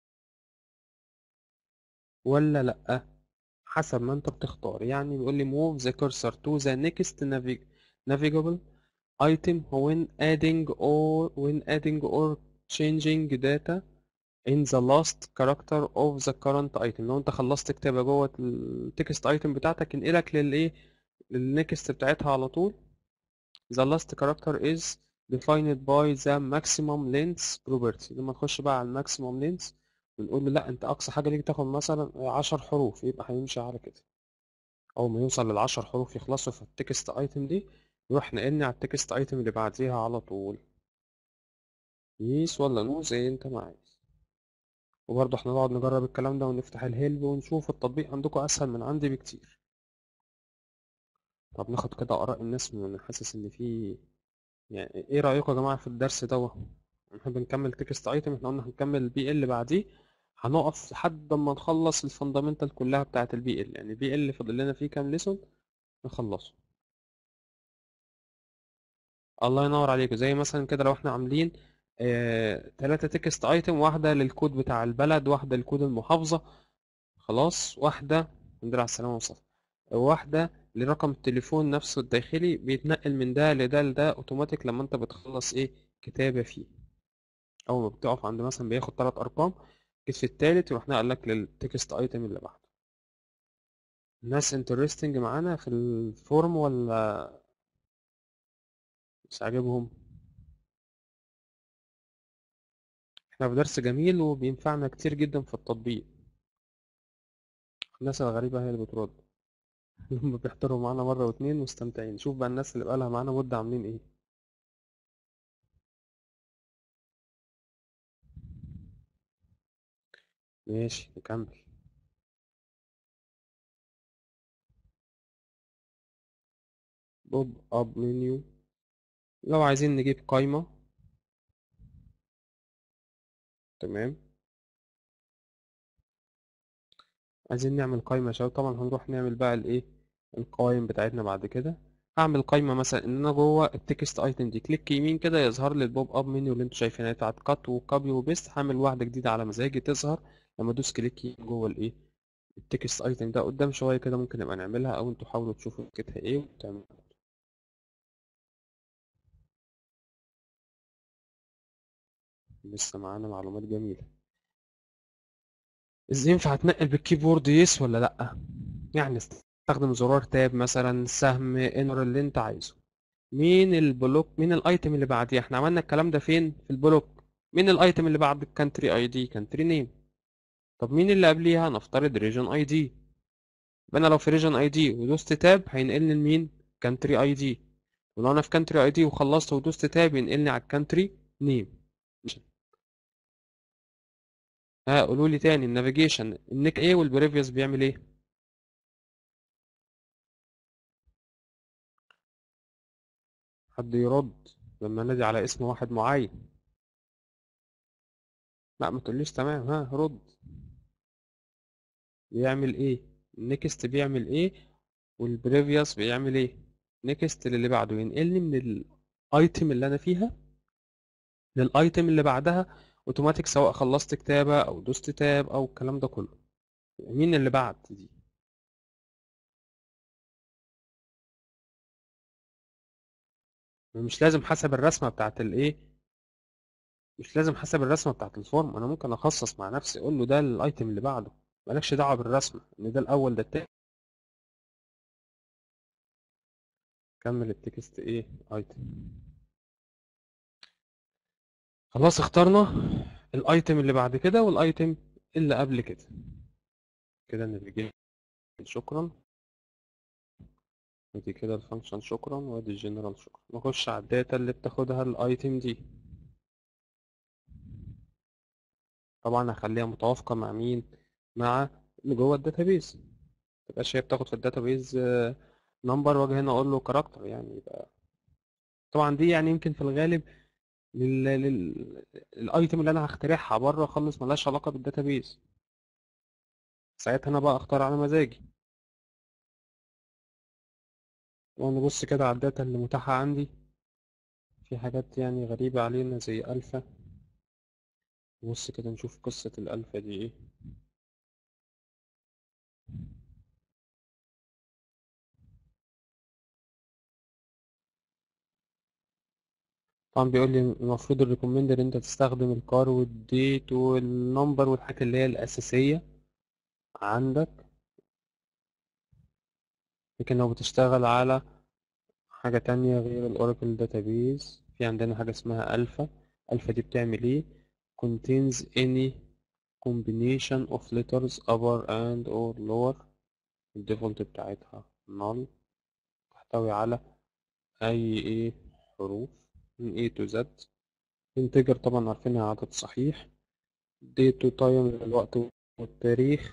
ولا لأ حسب ما انت بتختار يعني بيقول لي move the cursor to the next navig navigable item when adding or when adding or changing data in the last character of the current item لو انت خلصت كتابة جوه التكست ايتم بتاعتك انقلك للايه للنكست بتاعتها على طول the last character is defined by the maximum length property لما نخش بقى على الماكسيموم length بنقول له لا انت اقصى حاجة ليك تاخد مثلا 10 حروف يبقى هيمشي على كده اول ما يوصل للعشر حروف يخلصوا في التكست ايتم دي يروح نقلني على التكست ايتم اللي بعديها على طول يس ولا نو زي انت ما عايز وبرضه احنا نقعد نجرب الكلام ده ونفتح الهيلب ونشوف التطبيق عندكم اسهل من عندي بكتير طب ناخد كده اراء الناس من حاسس ان في يعني ايه رايكم يا جماعه في الدرس دوت احنا بنكمل تكست ايتم احنا قلنا هنكمل البي ال بعديه هنقف لحد ما نخلص الفندامنتال كلها بتاعه البي ال يعني البي ال فاضل لنا فيه كام ليسون نخلصه الله ينور عليكم زي مثلا كده لو احنا عاملين آه، تلاتة تكست ايتم واحدة للكود بتاع البلد واحدة لكود المحافظة خلاص واحدة الحمد لله على السلامة وصف واحدة لرقم التليفون نفسه الداخلي بيتنقل من ده لده لده اوتوماتيك لما انت بتخلص ايه كتابة فيه اول ما بتقف عند مثلا بياخد تلات ارقام جيت في التالت يروح نقل لك للتكست ايتم اللي بعده الناس انترستنج معانا في الفورم ولا مش عاجبهم احنا في درس جميل وبينفعنا كتير جدا في التطبيق الناس الغريبة هي اللي بترد هم بيحضروا معانا مرة واتنين مستمتعين شوف بقى الناس اللي بقالها معانا مدة عاملين ايه ماشي نكمل بوب اب منيو لو عايزين نجيب قايمة تمام عايزين نعمل قايمة يا شباب طبعا هنروح نعمل بقى الايه القوائم بتاعتنا بعد كده هعمل قايمة مثلا ان انا جوه التكست ايتم دي كليك يمين كده يظهر لي البوب اب منيو اللي انتوا شايفينها بتاعت كات وكوبي وبيست هعمل واحدة جديدة على مزاجي تظهر لما ادوس كليك يمين جوه الايه التكست ايتم ده قدام شوية كده ممكن نبقى نعملها او انتوا حاولوا تشوفوا فكرتها ايه وتعملوا لسه معانا معلومات جميلة ازاي ينفع اتنقل بالكيبورد يس ولا لأ يعني استخدم زرار تاب مثلا سهم انر اللي انت عايزه مين البلوك مين الايتم اللي بعديه احنا عملنا الكلام ده فين في البلوك مين الايتم اللي بعد الكانتري اي دي كانتري نيم طب مين اللي قبليها نفترض ريجن اي دي يبقى انا لو في ريجن اي دي ودوست تاب هينقلني لمين كانتري اي دي ولو انا في كانتري اي دي وخلصت ودوست تاب ينقلني على الكانتري نيم ها قولوا لي تاني النافيجيشن النيك ايه والبريفيوس بيعمل ايه حد يرد لما نادي على اسم واحد معين لا ما تقوليش تمام ها رد بيعمل ايه النكست بيعمل ايه والبريفيوس بيعمل ايه نكست للي بعده ينقلني من الايتم اللي انا فيها للايتم اللي بعدها اوتوماتيك سواء خلصت كتابة او دوست تاب او الكلام ده كله مين اللي بعد دي مش لازم حسب الرسمة بتاعت الايه مش لازم حسب الرسمة بتاعت الفورم انا ممكن اخصص مع نفسي اقول له ده الايتم اللي بعده مالكش دعوة بالرسمة ان ده الاول ده التاني كمل التكست ايه ايتم خلاص اخترنا الايتم اللي بعد كده والايتم اللي قبل كده كده نافيجيت شكرا ودي كده الفانكشن شكرا وادي الجنرال شكرا نخش على الداتا اللي بتاخدها الايتم دي طبعا هخليها متوافقة مع مين مع اللي جوه الداتابيز متبقاش هي بتاخد في الداتابيز نمبر واجي هنا اقول له كاركتر يعني يبقى طبعا دي يعني يمكن في الغالب لل... لل... الايتم اللي انا هخترعها بره خالص ملهاش علاقة بالداتابيز ساعتها انا بقى اختار على مزاجي ونبص كده على الداتا اللي متاحة عندي في حاجات يعني غريبة علينا زي ألفا نبص كده نشوف قصة الألفا دي ايه طبعا بيقول لي المفروض الريكومندر انت تستخدم الكار والديت والنمبر والحاجات اللي هي الأساسية عندك لكن لو بتشتغل على حاجة تانية غير الأوراكل داتابيز في عندنا حاجة اسمها ألفا ألفا دي بتعمل ايه contains any combination of letters upper and or lower الديفولت بتاعتها null تحتوي على أي ايه حروف من A to Z integer طبعا عارفينها عدد صحيح date to time الوقت والتاريخ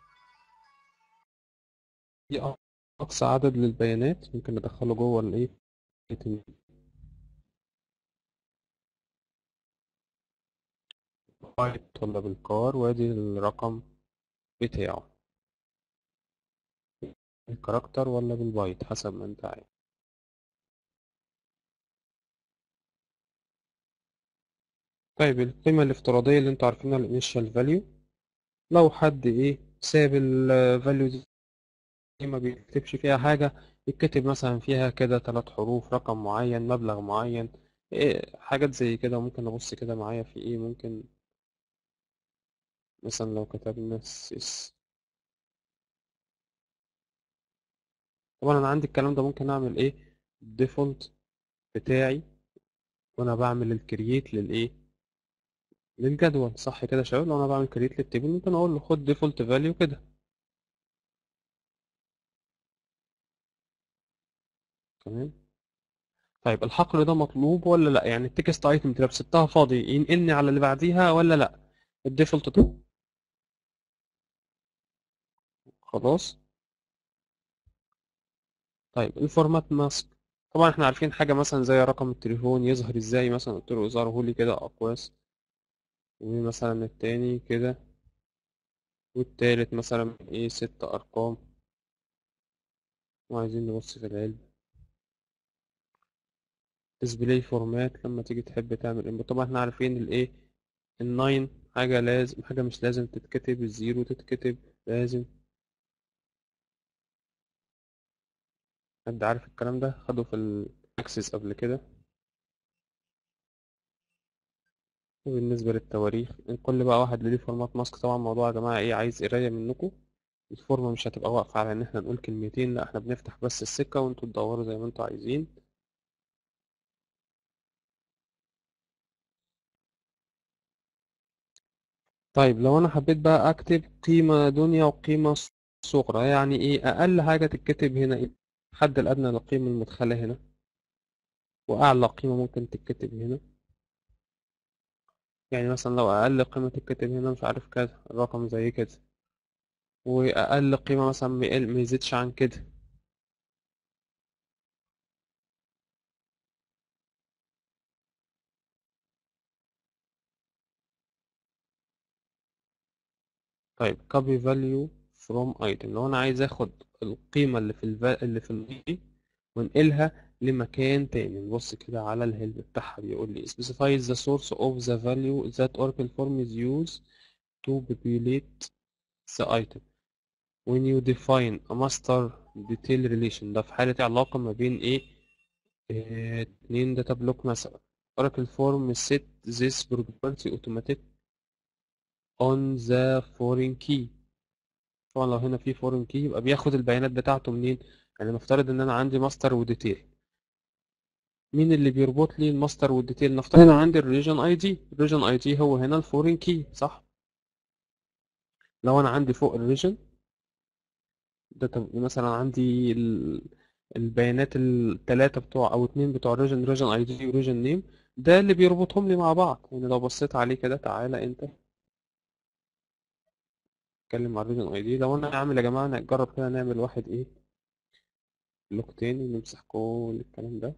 دي أقصى عدد للبيانات ممكن ندخله جوه الإيه بايت ولا بالكار وادي الرقم بتاعه الكاركتر ولا بالبايت حسب ما انت عايز طيب القيمة الافتراضية اللي انتوا عارفينها الانيشال فاليو لو حد ايه ساب الفاليو دي ما بيكتبش فيها حاجة يتكتب مثلا فيها كده ثلاث حروف رقم معين مبلغ معين إيه حاجات زي كده ممكن ابص كده معايا في ايه ممكن مثلا لو كتبنا سيس طبعا انا عندي الكلام ده ممكن اعمل ايه الديفولت بتاعي وانا بعمل الكرييت للايه للجدول صح كده يا شباب لو انا بعمل كرييت للتيبل ممكن اقول له خد ديفولت فاليو كده تمام طيب الحقل ده مطلوب ولا لا يعني التكست ايتم اللي سبتها فاضي ينقلني على اللي بعديها ولا لا الديفولت ده خلاص طيب الفورمات ماسك طبعا احنا عارفين حاجه مثلا زي رقم التليفون يظهر ازاي مثلا قلت له اظهره لي كده اقواس ومثلا التاني كده والتالت مثلا ايه ست ارقام وعايزين نبص في العلم ديسبلاي فورمات لما تيجي تحب تعمل انبوت طبعا احنا عارفين الايه الناين حاجة لازم حاجة مش لازم تتكتب الزيرو تتكتب لازم حد عارف الكلام ده خده في الاكسس قبل كده وبالنسبة للتواريخ كل بقى واحد ليه فورمات ماسك طبعا الموضوع يا جماعة ايه عايز قراية منكم الفورمة مش هتبقى واقفة على ان احنا نقول كلمتين لا احنا بنفتح بس السكة وانتوا تدوروا زي ما انتوا عايزين طيب لو انا حبيت بقى اكتب قيمة دنيا وقيمة صغرى يعني ايه اقل حاجة تتكتب هنا ايه الحد الادنى للقيمة المدخلة هنا واعلى قيمة ممكن تتكتب هنا يعني مثلا لو اقل قيمة تتكتب هنا مش عارف كذا الرقم زي كده واقل قيمة مثلا ما يقل- ما يزيدش عن كده طيب copy value from item لو انا عايز اخد القيمة اللي في الف... اللي في ال وانقلها لمكان تاني نبص كده على الهيلب بتاعها بيقول لي specify the source of the value that Oracle form is used to populate the item when you define a master detail relation ده في حالة علاقة ما بين ايه اه، اتنين داتا بلوك مثلا Oracle form set this property automatic on the foreign key طبعا لو هنا في foreign key يبقى بياخد البيانات بتاعته منين يعني نفترض ان انا عندي ماستر وديتيل مين اللي بيربط لي الماستر والديتيل نفترض هنا عندي الريجن اي دي الريجن اي دي هو هنا الفورين كي صح لو انا عندي فوق الريجن ده طب- مثلا عندي ال- البيانات الثلاثة بتوع او اتنين بتوع الريجن ريجن اي دي وريجن نيم ده اللي بيربطهم لي مع بعض يعني لو بصيت عليه كده تعالى انت اتكلم مع الريجن اي دي لو انا اعمل يا جماعة نجرب كده نعمل واحد ايه لوك تاني نمسح كل الكلام ده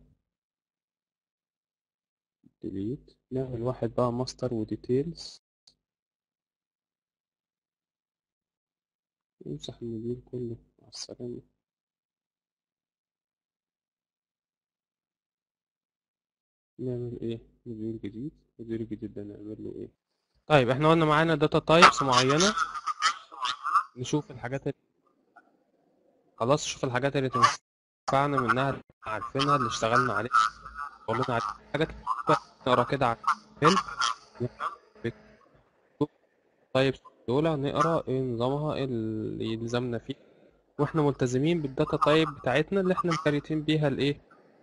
ديليت نعمل واحد بقى ماستر وديتيلز نمسح المدير كله مع السلامة نعمل ايه مدير جديد مدير جديد ده نعمل له ايه طيب احنا قلنا معانا داتا تايبس معينة نشوف الحاجات اللي خلاص نشوف الحاجات اللي تنفعنا منها اللي عارفينها اللي اشتغلنا عليها قلنا عليها حاجات نقرا كده على الفيلم طيب دول نقرا ايه نظامها ايه اللي يلزمنا فيه واحنا ملتزمين بالداتا تايب بتاعتنا اللي احنا مكريتين بيها الايه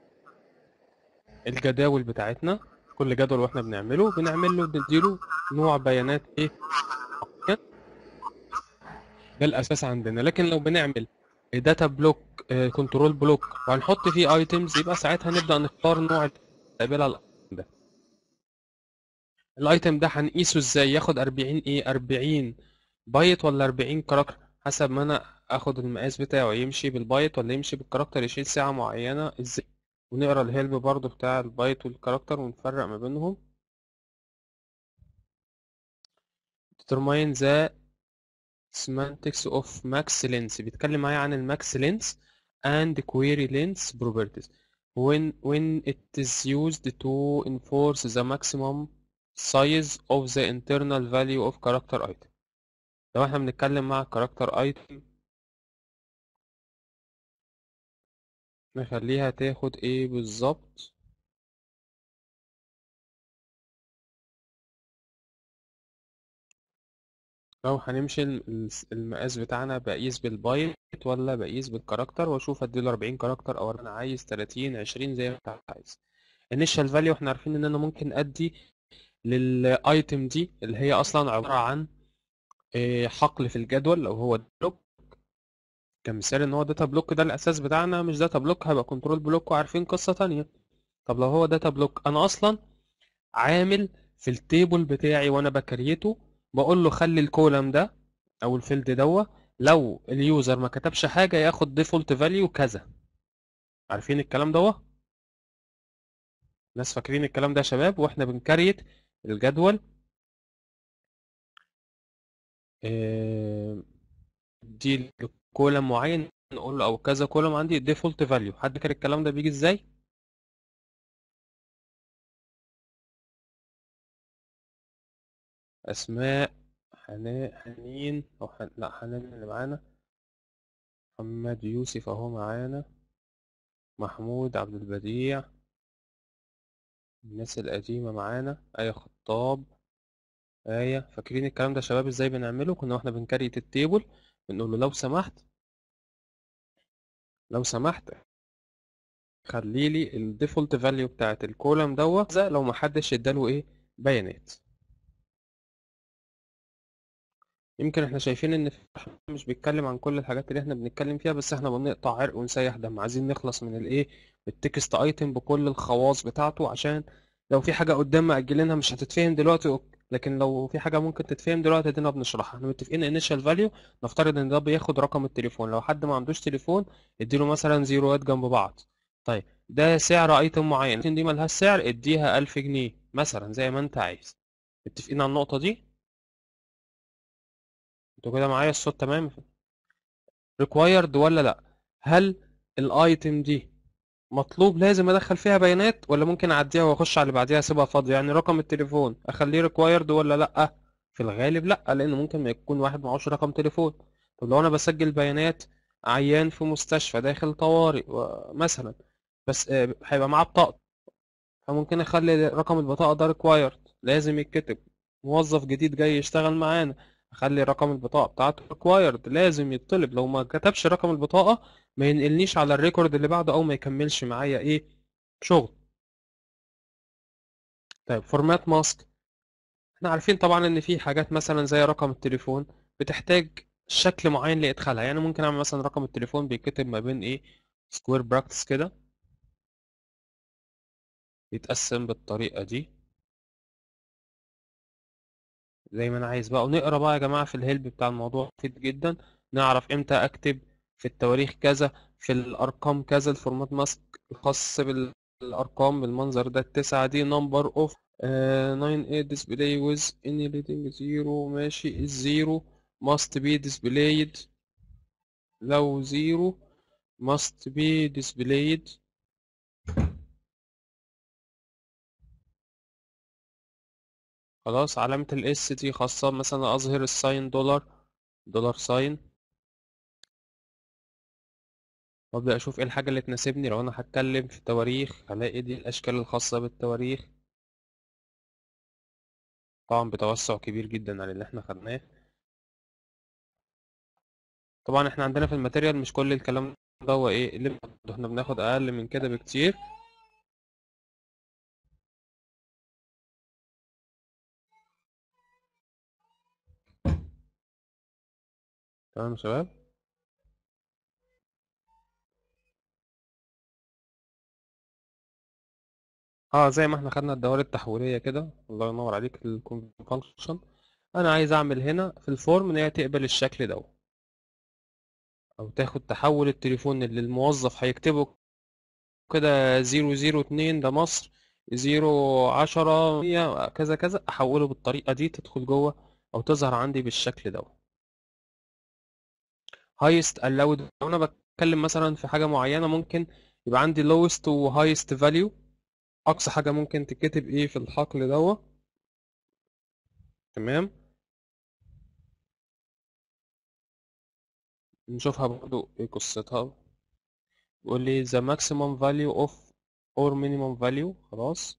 الجداول بتاعتنا كل جدول واحنا بنعمله بنعمل له بنديله نوع بيانات ايه معين. ده الاساس عندنا لكن لو بنعمل داتا بلوك كنترول بلوك وهنحط فيه ايتمز يبقى ساعتها نبدا نختار نوع التقبيله الايتم ده الايتم ده هنقيسه ازاي ياخد 40 ايه 40 بايت ولا 40 كاركتر حسب ما انا اخد المقاس بتاعه يمشي بالبايت ولا يمشي بالكاركتر يشيل ساعه معينه ازاي ونقرا الهيلب برضو بتاع البايت والكاركتر ونفرق ما بينهم determine the semantics of max length بيتكلم معايا عن الماكس length and query length properties when when it is used to enforce the maximum size of the internal value of character item لو احنا بنتكلم مع character item نخليها تاخد ايه بالظبط لو هنمشي الم- المقاس بتاعنا بقيس بالبايت ولا بقيس بالكاركتر واشوف اديله 40 كاركتر او انا عايز 30 20 زي ما انت عايز initial value احنا عارفين ان انا ممكن ادي للايتم دي اللي هي اصلا عبارة عن إيه، حقل في الجدول لو هو بلوك كمثال ان هو داتا بلوك ده الاساس بتاعنا مش داتا بلوك هيبقى كنترول بلوك وعارفين قصة تانية طب لو هو داتا بلوك انا اصلا عامل في التيبل بتاعي وانا بكريته بقول له خلي الكولم ده او الفيلد دوا لو اليوزر ما كتبش حاجة ياخد ديفولت فاليو كذا عارفين الكلام دوا ناس فاكرين الكلام ده يا شباب واحنا بنكريت الجدول آه، دي كولم معين نقول له او كذا كولم عندي ديفولت فاليو حد فاكر الكلام ده بيجي ازاي اسماء حنان حنين او حن... لا حنان اللي معانا محمد يوسف اهو معانا محمود عبد البديع الناس القديمة معانا آية خطاب آية فاكرين الكلام ده يا شباب ازاي بنعمله كنا واحنا بنكريت التيبل بنقول له لو سمحت لو سمحت خلي لي الديفولت فاليو بتاعت الكولم دوت ده لو ما حدش اداله ايه بيانات يمكن احنا شايفين ان احنا مش بيتكلم عن كل الحاجات اللي احنا بنتكلم فيها بس احنا بنقطع عرق ونسيح دم عايزين نخلص من الايه التكست ايتم بكل الخواص بتاعته عشان لو في حاجه قدام مأجلينها مش هتتفهم دلوقتي أوك. لكن لو في حاجه ممكن تتفهم دلوقتي ادينا بنشرحها احنا متفقين initial value نفترض ان ده بياخد رقم التليفون لو حد ما عندوش تليفون اديله مثلا زيروات جنب بعض طيب ده سعر ايتم معين الايتم دي ملهاش سعر اديها 1000 جنيه مثلا زي ما انت عايز متفقين على النقطه دي انتوا كده معايا الصوت تمام required ولا لا هل الايتم دي مطلوب لازم ادخل فيها بيانات ولا ممكن اعديها واخش على اللي بعديها اسيبها فاضيه يعني رقم التليفون اخليه required ولا لا في الغالب لا لان ممكن ما يكون واحد معهوش رقم تليفون طب لو انا بسجل بيانات عيان في مستشفى داخل طوارئ و- مثلا بس آه، هيبقى معاه بطاقة فممكن اخلي رقم البطاقة ده required لازم يتكتب موظف جديد جاي يشتغل معانا اخلي رقم البطاقة بتاعته required لازم يطلب لو ما كتبش رقم البطاقة ما ينقلنيش على الريكورد اللي بعده او ما يكملش معايا ايه شغل طيب فورمات ماسك احنا عارفين طبعا ان في حاجات مثلا زي رقم التليفون بتحتاج شكل معين لادخالها يعني ممكن اعمل مثلا رقم التليفون بيتكتب ما بين ايه سكوير براكتس كده يتقسم بالطريقة دي زي ما انا عايز بقى ونقرا بقى يا جماعة في الهيلب بتاع الموضوع مفيد جدا نعرف امتى اكتب في التواريخ كذا في الارقام كذا الفورمات ماسك الخاص بالارقام بالمنظر ده التسعة دي number of uh, 9 display with any leading zero ماشي الزيرو must be displayed لو زيرو must be displayed خلاص علامة الاس دي خاصة مثلا اظهر الساين دولار دولار ساين وابدأ اشوف ايه الحاجة اللي تناسبني لو انا هتكلم في التواريخ هلاقي دي الاشكال الخاصة بالتواريخ طبعا بتوسع كبير جدا عن اللي احنا خدناه طبعا احنا عندنا في الماتيريال مش كل الكلام ده هو ايه اللي بناخده احنا بناخد اقل من كده بكتير تمام يا شباب اه زي ما احنا خدنا الدوائر التحويلية كده الله ينور عليك الكونفانكشن انا عايز اعمل هنا في الفورم ان هي تقبل الشكل ده او تاخد تحول التليفون اللي الموظف هيكتبه كده زيرو زيرو اتنين ده مصر زيرو عشرة مية كذا كذا احوله بالطريقة دي تدخل جوه او تظهر عندي بالشكل ده highest allowed لو انا بتكلم مثلا في حاجة معينة ممكن يبقى عندي lowest و highest value اقصى حاجة ممكن تتكتب ايه في الحقل ده تمام نشوفها برضو ايه قصتها بيقول لي the maximum value of or minimum value خلاص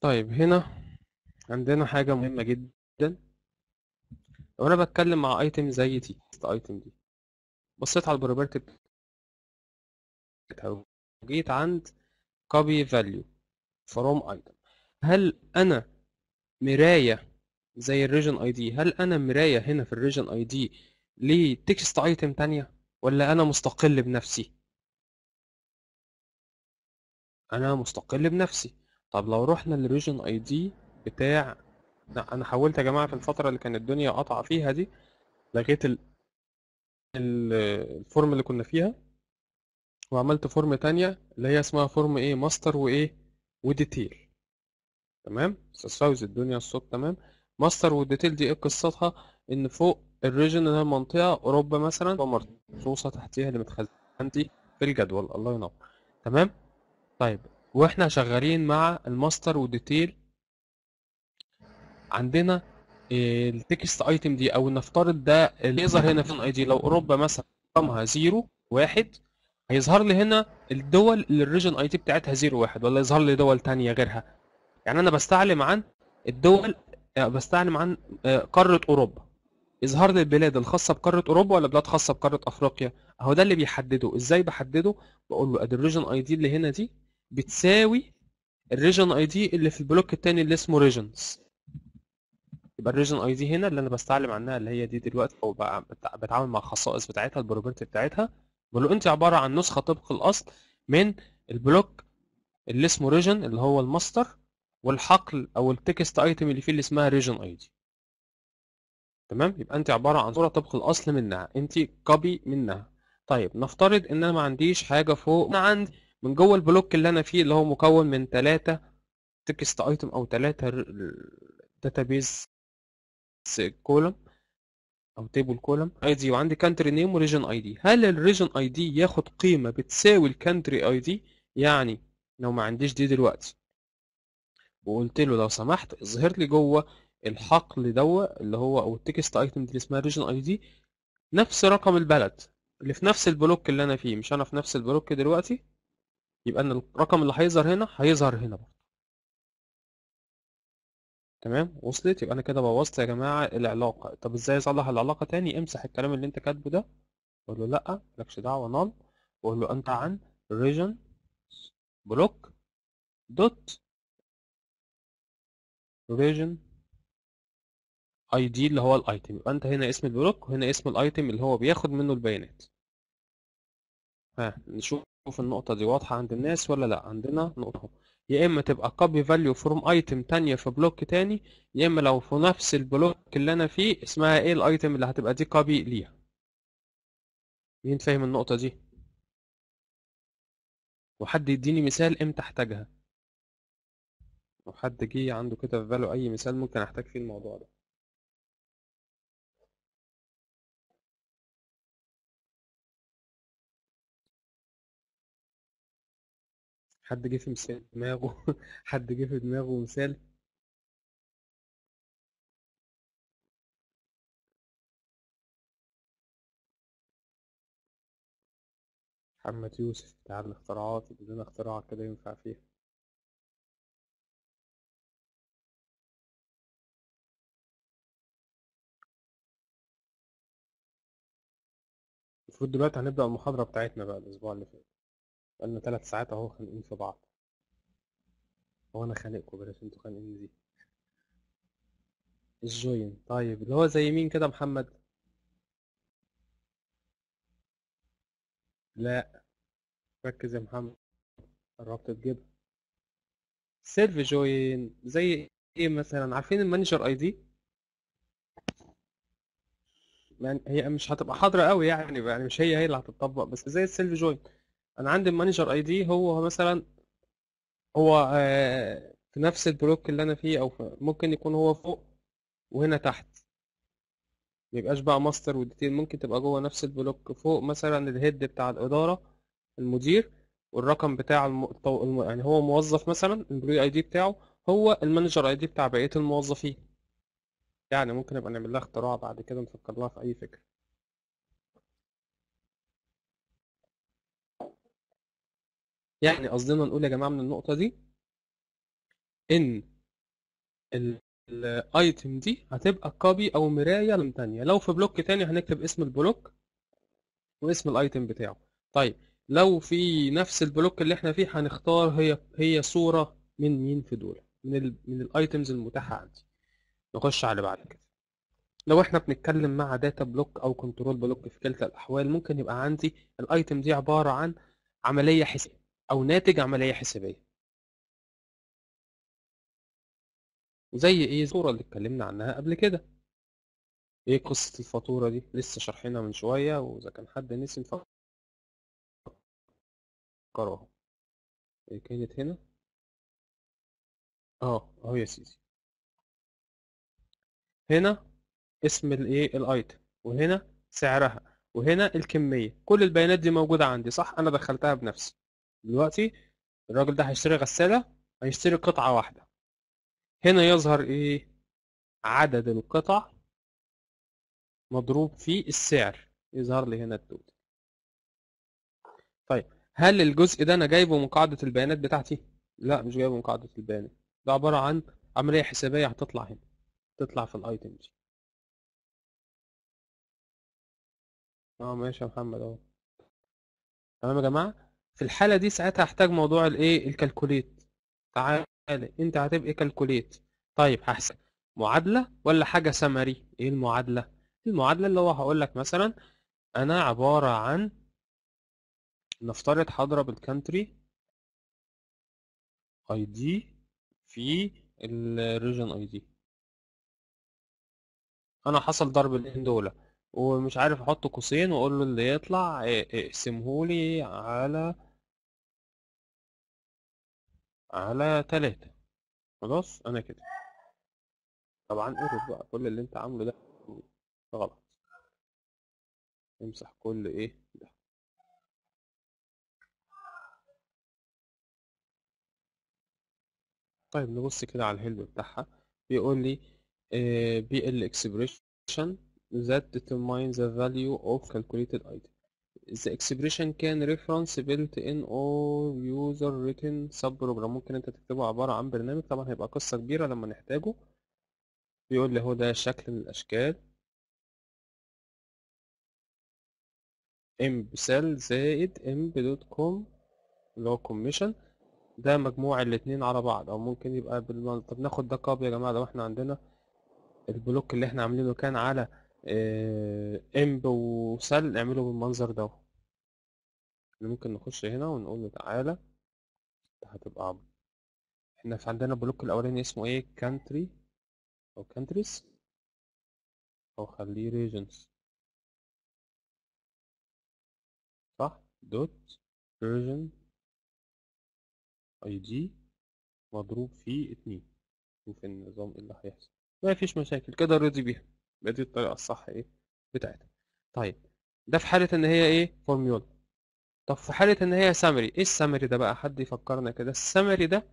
طيب هنا عندنا حاجة مهمة جدا لو انا بتكلم مع ايتم زي تي ايتم دي بصيت على البروبرتي بتاعتها وجيت عند copy value from item هل انا مراية زي الريجن اي دي هل انا مراية هنا في الريجن اي دي لتكست ايتم تانية ولا انا مستقل بنفسي انا مستقل بنفسي طب لو رحنا للريجن اي دي بتاع لا انا حاولت يا جماعه في الفتره اللي كانت الدنيا قاطعه فيها دي لغيت ال... ال- الفورم اللي كنا فيها وعملت فورم تانية اللي هي اسمها فورم ايه ماستر وايه وديتيل تمام استاذ فوزي الدنيا الصوت تمام ماستر والديتيل دي ايه قصتها ان فوق الريجن اللي هي المنطقه اوروبا مثلا مرصوصه تحتيها اللي متخزنتي في الجدول الله ينور تمام طيب واحنا شغالين مع الماستر والديتيل عندنا التكست ايتم دي او نفترض ده اللي يظهر هنا في الاي دي لو اوروبا مثلا رقمها 0 1 هيظهر لي هنا الدول اللي الريجن اي دي بتاعتها 0 1 ولا يظهر لي دول تانية غيرها يعني انا بستعلم عن الدول آه، بستعلم عن آه، قارة اوروبا يظهر لي البلاد الخاصة بقارة اوروبا ولا بلاد خاصة بقارة افريقيا اهو ده اللي بيحدده ازاي بحدده بقول له ادي الريجن اي دي اللي هنا دي بتساوي الريجن اي دي اللي في البلوك التاني اللي اسمه ريجنز يبقى الريجن اي دي هنا اللي انا بستعلم عنها اللي هي دي دلوقتي او بع- بتع- بتعامل مع الخصائص بتاعتها البروبرتي بتاعتها بقول له انت عباره عن نسخه طبق الاصل من البلوك اللي اسمه ريجن اللي هو الماستر والحقل او التكست ايتم اللي فيه اللي اسمها ريجن اي دي تمام يبقى انت عباره عن صوره طبق الاصل منها انت كوبي منها طيب نفترض ان انا ما عنديش حاجه فوق انا عندي من جوه البلوك اللي انا فيه اللي هو مكون من ثلاثه تكست ايتم او ثلاثه داتابيز كولم او تيبل كولم اي دي وعندي كانتري نيم وريجن اي دي هل الريجن اي دي ياخد قيمه بتساوي الكانتري اي دي يعني لو ما عنديش دي دلوقتي وقلت له لو سمحت اظهر لي جوه الحقل دوا اللي هو او التكست ايتم دي اللي اسمها ريجن اي دي نفس رقم البلد اللي في نفس البلوك اللي انا فيه مش انا في نفس البلوك دلوقتي يبقى ان الرقم اللي هيظهر هنا هيظهر هنا برضه تمام وصلت يبقى انا كده بوظت يا جماعه العلاقه طب ازاي اصلح العلاقه تاني امسح الكلام اللي انت كاتبه ده قول له لا مالكش دعوه نال وقول له انت عن region بلوك دوت region اي دي اللي هو الايتم يبقى انت هنا اسم البلوك وهنا اسم الايتم اللي هو بياخد منه البيانات ها نشوف النقطه دي واضحه عند الناس ولا لا عندنا نقطه اهو يا اما تبقى copy value from item تانية في بلوك تاني يا اما لو في نفس البلوك اللي انا فيه اسمها ايه الايتم اللي هتبقى دي copy ليها مين فاهم النقطة دي وحد يديني مثال امتى احتاجها لو حد جه عنده كده في باله اي مثال ممكن احتاج فيه الموضوع ده حد جه في مثال دماغه حد جه في دماغه مثال محمد يوسف بتاع الاختراعات ادينا اختراع كده ينفع فيها المفروض دلوقتي هنبدأ المحاضرة بتاعتنا بقى الأسبوع اللي فات بقالنا ثلاث ساعات أهو خانقين في بعض هو أنا خانقكم بلاش انتوا خانقين دي الجوين طيب اللي هو زي مين كده محمد لا ركز يا محمد قربت تجيبها سيلف جوين زي ايه مثلا عارفين المانجر اي دي يعني هي مش هتبقى حاضرة قوي يعني يعني مش هي هي اللي هتطبق بس زي السيلف جوين انا عندي المانجر اي دي هو مثلا هو آه، في نفس البلوك اللي انا فيه او في ممكن يكون هو فوق وهنا تحت ميبقاش بقى ماستر وديتيل ممكن تبقى جوه نفس البلوك فوق مثلا الهيد بتاع الإدارة المدير والرقم بتاع الم... الطو- الم... يعني هو موظف مثلا الامبلوي اي دي بتاعه هو المانجر اي دي بتاع بقية الموظفين يعني ممكن نبقى نعمل لها اختراع بعد كده نفكر لها في اي فكرة يعني قصدنا نقول يا جماعة من النقطة دي ان الايتم دي هتبقى كوبي او مرايه لم تانية لو في بلوك تاني هنكتب اسم البلوك واسم الايتم بتاعه طيب لو في نفس البلوك اللي احنا فيه هنختار هي هي صوره من مين في دول من ال من الايتمز المتاحه عندي نخش على بعد كده لو احنا بنتكلم مع داتا بلوك او كنترول بلوك في كلتا الاحوال ممكن يبقى عندي الايتم دي عباره عن عمليه حسابيه او ناتج عمليه حسابيه زي ايه الصوره اللي اتكلمنا عنها قبل كده ايه قصه الفاتوره دي لسه شارحينها من شويه واذا كان حد نسي نفكره ايه كانت هنا اه اهو يا سيدي هنا اسم الايه الايتم وهنا سعرها وهنا الكميه كل البيانات دي موجوده عندي صح انا دخلتها بنفسي دلوقتي الراجل ده هيشتري غساله هيشتري قطعه واحده هنا يظهر ايه عدد القطع مضروب في السعر يظهر لي هنا التوتال طيب هل الجزء ده انا جايبه من قاعده البيانات بتاعتي لا مش جايبه من قاعده البيانات ده عباره عن عمليه حسابيه هتطلع هنا تطلع في الايتم دي اه ماشي يا محمد اهو تمام يا جماعه في الحاله دي ساعتها هحتاج موضوع الايه الكالكوليت تعالى انت هتبقى كالكوليت طيب هحسب معادله ولا حاجه سمري ايه المعادله المعادله اللي هو هقول لك مثلا انا عباره عن نفترض هضرب الكانتري اي دي في الريجن اي دي انا حصل ضرب الاثنين دول ومش عارف احط قوسين واقول له اللي يطلع اقسمهولي على على تلاتة خلاص انا كده طبعا ايرور بقى كل اللي انت عامله ده غلط امسح كل ايه ده طيب نبص كده على الهيلب بتاعها بيقول لي بي ال expression that determines the value of calculated item the expression can reference built in or user written subprogram ممكن انت تكتبه عبارة عن برنامج طبعا هيبقى قصة كبيرة لما نحتاجه بيقول لي هو ده شكل من الأشكال امب سيل زائد امب دوت كوم اللي هو كوميشن ده مجموع الاتنين على بعض او ممكن يبقى بالمنظر طب ناخد ده كوبي يا جماعه لو احنا عندنا البلوك اللي احنا عاملينه كان على امب وسل نعمله بالمنظر ده ممكن نخش هنا ونقول له تعالى ده هتبقى عبد. احنا في عندنا البلوك الاولاني اسمه ايه كانتري او كانتريز او خليه ريجنز صح دوت ريجن اي دي مضروب في اتنين شوف النظام ايه اللي هيحصل ما فيش مشاكل كده رضي بيها يبقى دي الطريقه الصح ايه بتاعتها طيب ده في حاله ان هي ايه فورميولا طب في حاله ان هي سامري ايه السامري ده بقى حد يفكرنا كده السامري ده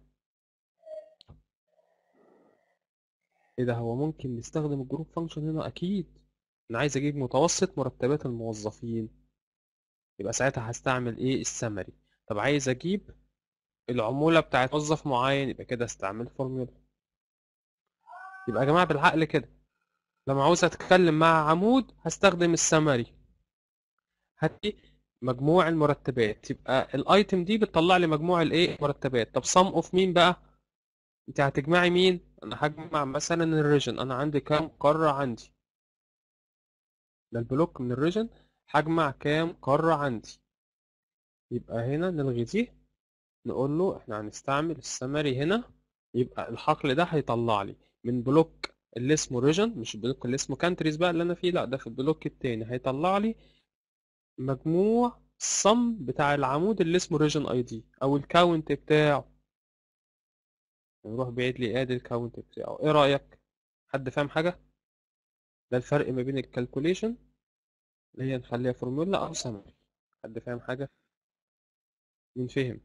ايه ده هو ممكن نستخدم الجروب فانكشن هنا اكيد انا عايز اجيب متوسط مرتبات الموظفين يبقى ساعتها هستعمل ايه السمري طب عايز اجيب العمولة بتاعت موظف معين يبقى كده استعمل فورمولا يبقى يا جماعة بالعقل كده لما عاوز اتكلم مع عمود هستخدم السمري هاتي مجموع المرتبات يبقى الايتم دي بتطلع لي مجموع الايه المرتبات طب سم اوف مين بقى انت هتجمعي مين انا هجمع مثلا الريجن انا عندي كام قارة عندي ده البلوك من الريجن هجمع كام قارة عندي يبقى هنا نلغي دي نقول له احنا هنستعمل السمري هنا يبقى الحقل ده هيطلع لي من بلوك اللي اسمه ريجن مش البلوك اللي اسمه كانتريز بقى اللي انا فيه لا ده في البلوك التاني هيطلع لي مجموع الصم بتاع العمود اللي اسمه ريجن اي دي او الكاونت بتاعه نروح بعيد لي ادي الكاونت بتاعه ايه رايك حد فاهم حاجه ده الفرق ما بين الكالكوليشن اللي هي نخليها فورمولا او سمري حد فاهم حاجه مين فهم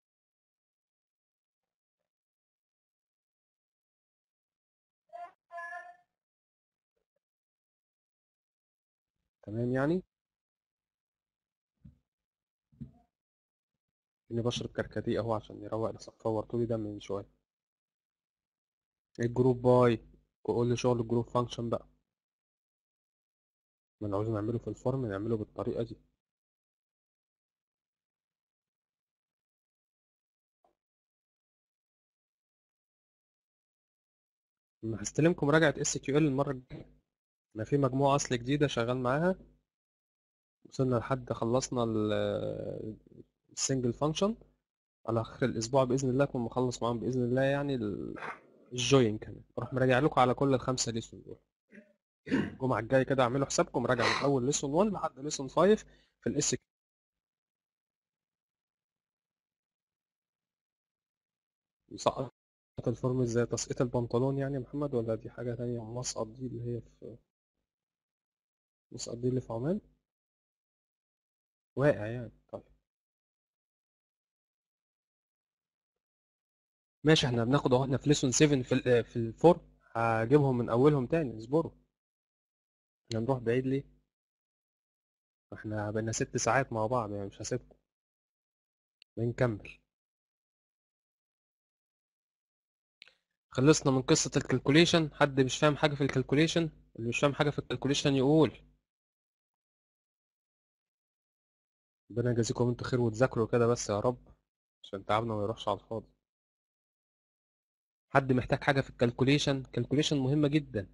تمام يعني اني بشرب كركديه اهو عشان يروق لي صفورتولي ده من شويه الجروب باي قول لي شغل الجروب فانكشن بقى ما عاوز نعمله في الفورم نعمله بالطريقة دي أنا هستلمكم مراجعة اس كيو ال المرة الجاية أنا في مجموعة أصل جديدة شغال معاها وصلنا لحد خلصنا السنجل فانكشن على آخر الأسبوع بإذن الله أكون مخلص معاهم بإذن الله يعني ال- الجوين كمان أروح مراجع لكم على كل الخمسة ليسون دول الجمعة الجاية كده اعملوا حسابكم راجع من أول ليسون 1 لحد ليسون 5 في الاس مسقط الفورم ازاي تسقيط البنطلون يعني يا محمد ولا دي حاجة تانية مسقط دي اللي هي في مسقط دي اللي في عمان واقع يعني طيب ماشي احنا بناخد اهو احنا في ليسون 7 في ال في الفورم هجيبهم من اولهم تاني اصبروا احنا نروح بعيد ليه احنا بقينا ست ساعات مع بعض يعني مش هسيبكم بنكمل خلصنا من قصة الكالكوليشن حد مش فاهم حاجة في الكالكوليشن اللي مش فاهم حاجة في الكالكوليشن يقول ربنا يجازيكم انتوا خير وتذاكروا كده بس يا رب عشان تعبنا ما يروحش على الفاضي حد محتاج حاجة في الكالكوليشن كالكوليشن مهمة جدا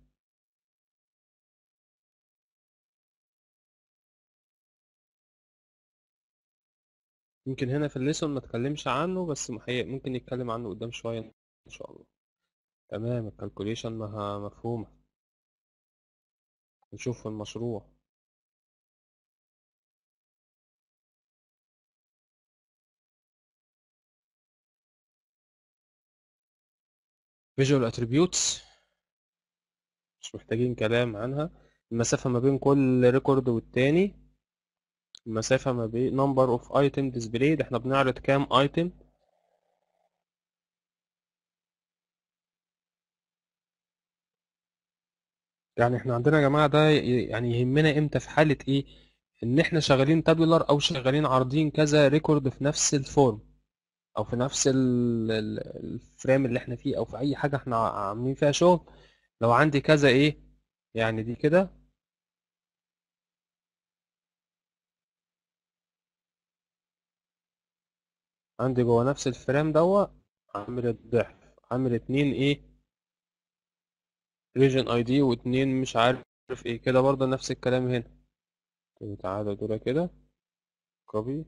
يمكن هنا في الليسون ما اتكلمش عنه بس محي- ممكن يتكلم عنه قدام شوية ان شاء الله تمام الكالكوليشن مها- مفهومة نشوف في المشروع visual attributes مش محتاجين كلام عنها المسافة ما بين كل ريكورد والتاني المسافة ما بين number of item displayed احنا بنعرض كام item يعني احنا عندنا يا جماعة ده ي- يعني يهمنا امتى في حالة ايه ان احنا شغالين تابولار او شغالين عارضين كذا ريكورد في نفس الفورم او في نفس ال- ال- الفريم اللي احنا فيه او في اي حاجة احنا عاملين فيها شغل لو عندي كذا ايه يعني دي كده عندي جوه نفس الفريم دوت عامل الضعف عامل اتنين ايه ريجن اي دي واتنين مش عارف ايه كده برضه نفس الكلام هنا طيب تعالى دول كده كوبي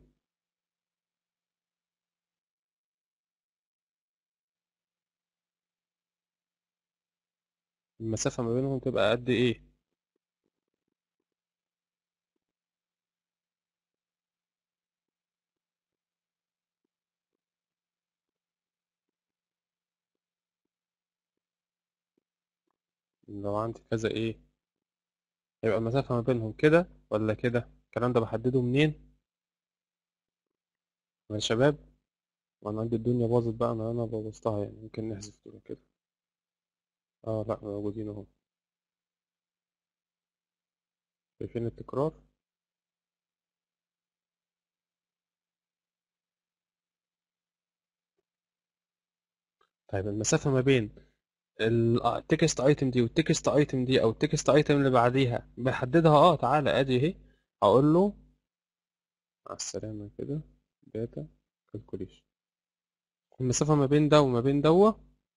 المسافة ما بينهم تبقى قد ايه لو عندي كذا ايه يبقى المسافة ما بينهم كده ولا كده الكلام ده بحدده منين يا شباب وانا عندي الدنيا باظت بقى انا انا بوظتها يعني ممكن نحذف دول كده اه لا موجودين اهو شايفين التكرار طيب المسافة ما بين التكست ايتم دي والتكست ايتم دي او التكست ايتم اللي بعديها بحددها اه تعالى ادي اهي هقول له على السلامة كده داتا كالكوليشن المسافة ما بين ده وما بين دوا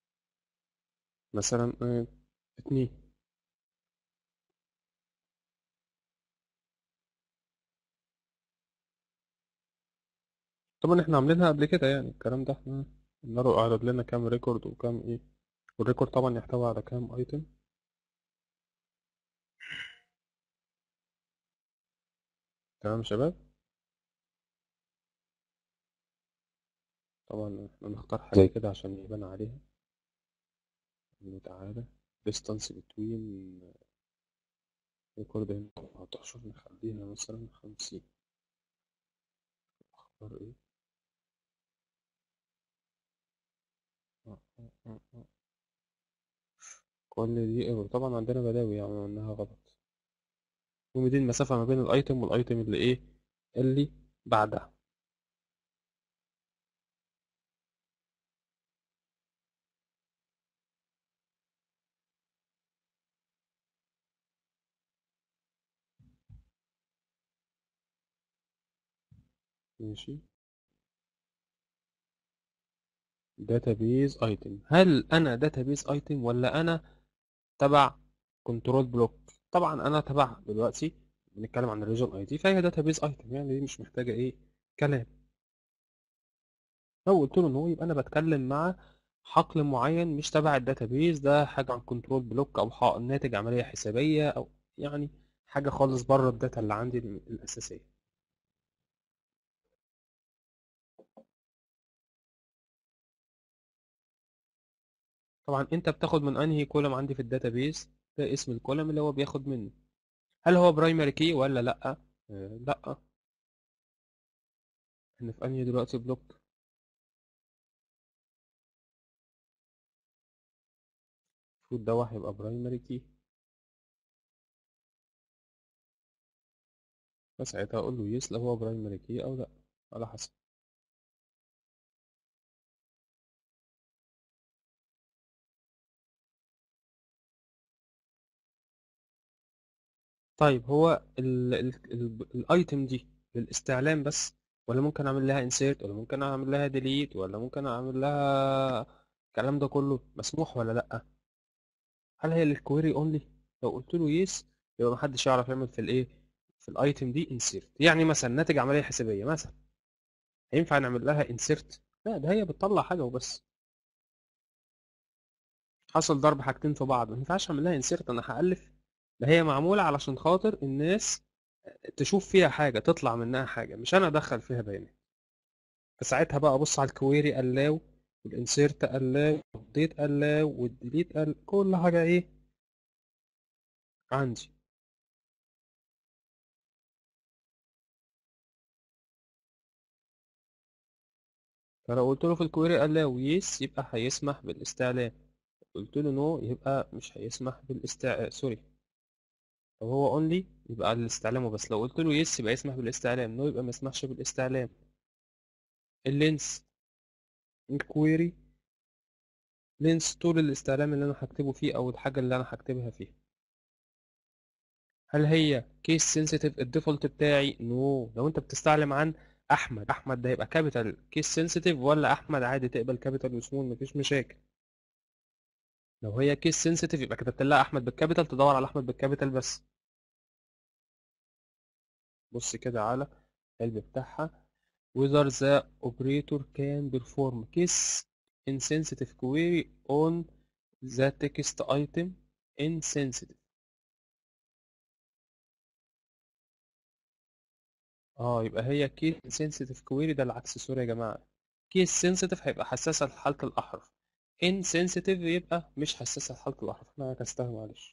مثلا آه، اتنين طبعا احنا عاملينها قبل كده يعني الكلام ده احنا النار اعرض لنا كام ريكورد وكام ايه والريكورد طبعا يحتوي على كام ايتم تمام يا شباب طبعا احنا نختار حاجة زي كده عشان يبان عليها نقول له تعالى distance between ريكورد هنا 14 نخليها مثلا 50 اختار ايه آه، آه، آه، آه. كل دي ايرور طبعا عندنا بلاوي يعني انها غلط المهم دي المسافة ما بين الايتم والايتم اللي ايه اللي بعدها ماشي database item هل انا database item ولا انا تبع كنترول بلوك طبعا انا تبع دلوقتي بنتكلم عن الريجن اي دي فهي database item يعني دي مش محتاجه ايه كلام لو قلت له ان هو يبقى انا بتكلم مع حقل معين مش تبع الداتابيز ده حاجه عن كنترول بلوك او حق- ناتج عمليه حسابيه او يعني حاجه خالص بره الداتا اللي عندي الاساسيه طبعا انت بتاخد من انهي كولم عندي في الداتابيز ده اسم الكولم اللي هو بياخد منه هل هو برايمري كي ولا لا آه لا احنا في انهي دلوقتي بلوك المفروض ده واحد يبقى برايمري كي فساعتها اقول له يس لو هو برايمري كي او لا على حسب طيب هو الايتم دي للاستعلام بس ولا ممكن اعمل لها insert ولا ممكن اعمل لها delete ولا ممكن اعمل لها الكلام ده كله مسموح ولا لا هل هي للكويري اونلي لو قلت له يس يبقى محدش يعرف يعمل في الايه في الايتم دي insert يعني مثلا ناتج عمليه حسابيه مثلا هينفع نعمل لها insert لا ده هي بتطلع حاجه وبس حصل ضرب حاجتين في بعض ما ينفعش اعمل لها insert انا هالف ده هي معموله علشان خاطر الناس تشوف فيها حاجه تطلع منها حاجه مش انا ادخل فيها بيانات فساعتها بقى ابص على الكويري allow والانسيرت allow والديت allow والديليت allow كل حاجه ايه عندي فلو قلت له في الكويري allow يس يبقى هيسمح بالاستعلام قلت له نو يبقى مش هيسمح بالاستع سوري لو هو اونلي يبقى الاستعلام وبس لو قلت له يس يبقى يسمح بالاستعلام نو يبقى ما يسمحش بالاستعلام اللينس الكويري لينس طول الاستعلام اللي انا هكتبه فيه او الحاجه اللي انا هكتبها فيها هل هي كيس سنسيتيف الديفولت بتاعي نو no. لو انت بتستعلم عن احمد احمد ده يبقى كابيتال كيس سنسيتيف ولا احمد عادي تقبل كابيتال وسمول مفيش مشاكل لو هي كيس سنسيتيف يبقى كتبت لها احمد بالكابيتال تدور على احمد بالكابيتال بس بص كده على القلب بتاعها whether the operator can perform case insensitive query on the text item insensitive اه يبقى هي case insensitive query ده العكس سوري يا جماعة case sensitive هيبقى حساسة لحالة الأحرف insensitive يبقى مش حساسة لحالة الأحرف أنا عكستها معلش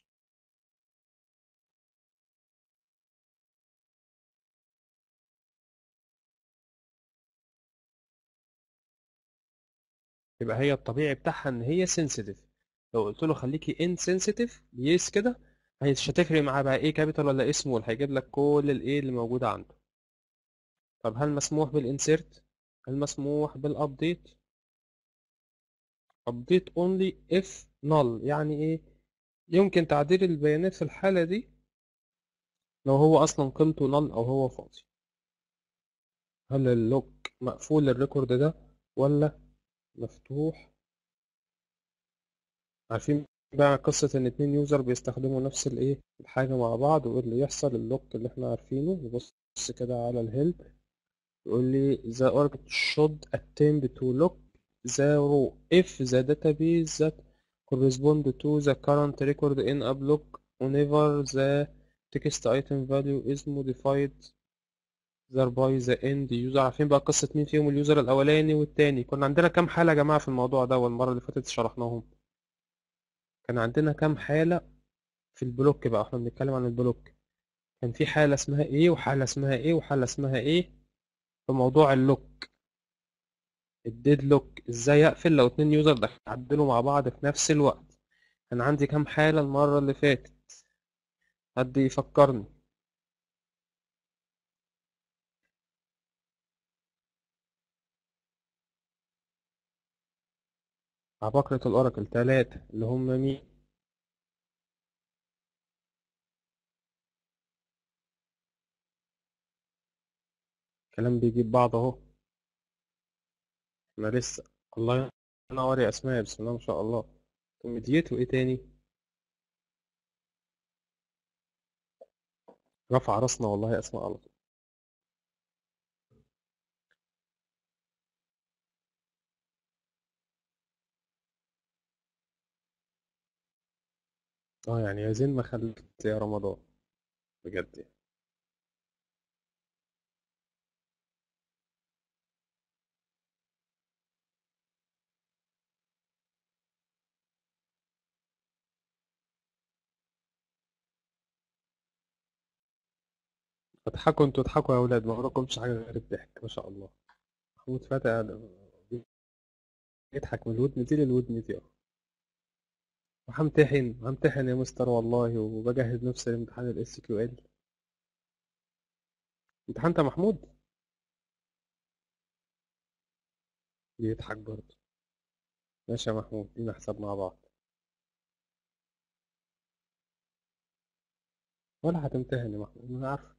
يبقى هي الطبيعي بتاعها ان هي sensitive لو قلت له خليكي insensitive يس كده مش هتفرق معاه بقى ايه كابيتال ولا ايه سمول هيجيب لك كل الايه اللي موجودة عنده طب هل مسموح بالانسيرت هل مسموح بالابديت update only if null يعني ايه يمكن تعديل البيانات في الحالة دي لو هو اصلا قيمته null او هو فاضي هل اللوك مقفول الريكورد ده ولا مفتوح عارفين بقى قصة ان اتنين يوزر بيستخدموا نفس الايه الحاجة مع بعض وايه اللي يحصل اللوك اللي احنا عارفينه نبص كده على الهيلب يقول لي the org should attempt to lock the row if the database that correspond to the current record in a block whenever the text item value is modified thereby the end user عارفين بقى قصة مين فيهم اليوزر الأولاني والتاني كنا عندنا كام حالة يا جماعة في الموضوع ده والمرة اللي فاتت شرحناهم كان عندنا كام حالة في البلوك بقى احنا بنتكلم عن البلوك كان في حالة اسمها ايه وحالة اسمها ايه وحالة اسمها ايه في موضوع اللوك الديد لوك ازاي اقفل لو اتنين يوزر دخلوا يعدلوا مع بعض في نفس الوقت كان عندي كام حالة المرة اللي فاتت حد يفكرني عباقرة الأوراكل تلاتة اللي هم مين الكلام بيجيب بعض اهو احنا لسه الله ينور يا اسماء بسم الله ما شاء الله مديت وايه تاني رفع راسنا والله يا اسماء على طول اه يعني يا زين ما خلت يا رمضان بجد يعني. اضحكوا انتوا اضحكوا يا اولاد ما وراكمش حاجه غير الضحك ما شاء الله محمود فتحي يضحك من الودن دي للودن دي اه وهمتحن همتحن يا مستر والله وبجهز نفسي لامتحان الاس كيو ال امتحنت يا محمود بيضحك برضه ماشي يا محمود لينا حساب مع بعض ولا هتمتحن يا محمود انا عارف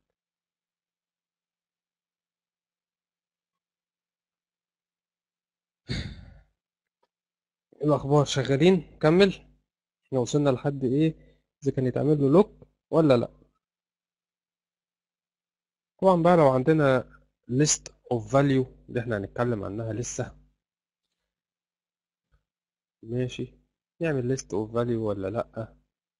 ايه الاخبار شغالين كمل احنا وصلنا لحد ايه اذا كان يتعمل له لوك ولا لا طبعا بقى لو عندنا list of value اللي احنا هنتكلم عنها لسه ماشي نعمل list of value ولا لا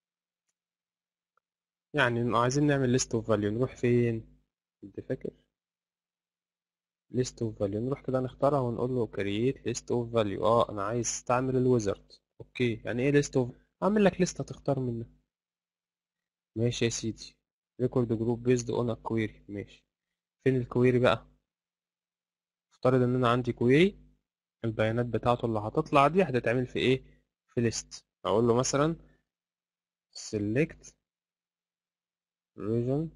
يعني عايزين نعمل list of value نروح فين انت فاكر list of value نروح كده نختارها ونقول له create list of value اه انا عايز استعمل الويزرد اوكي يعني ايه list of اعمل لك لستة تختار منها ماشي يا سيدي record group based on a query ماشي فين الكويري بقى افترض ان انا عندي كويري البيانات بتاعته اللي هتطلع دي هتتعمل في ايه في list اقول له مثلا select region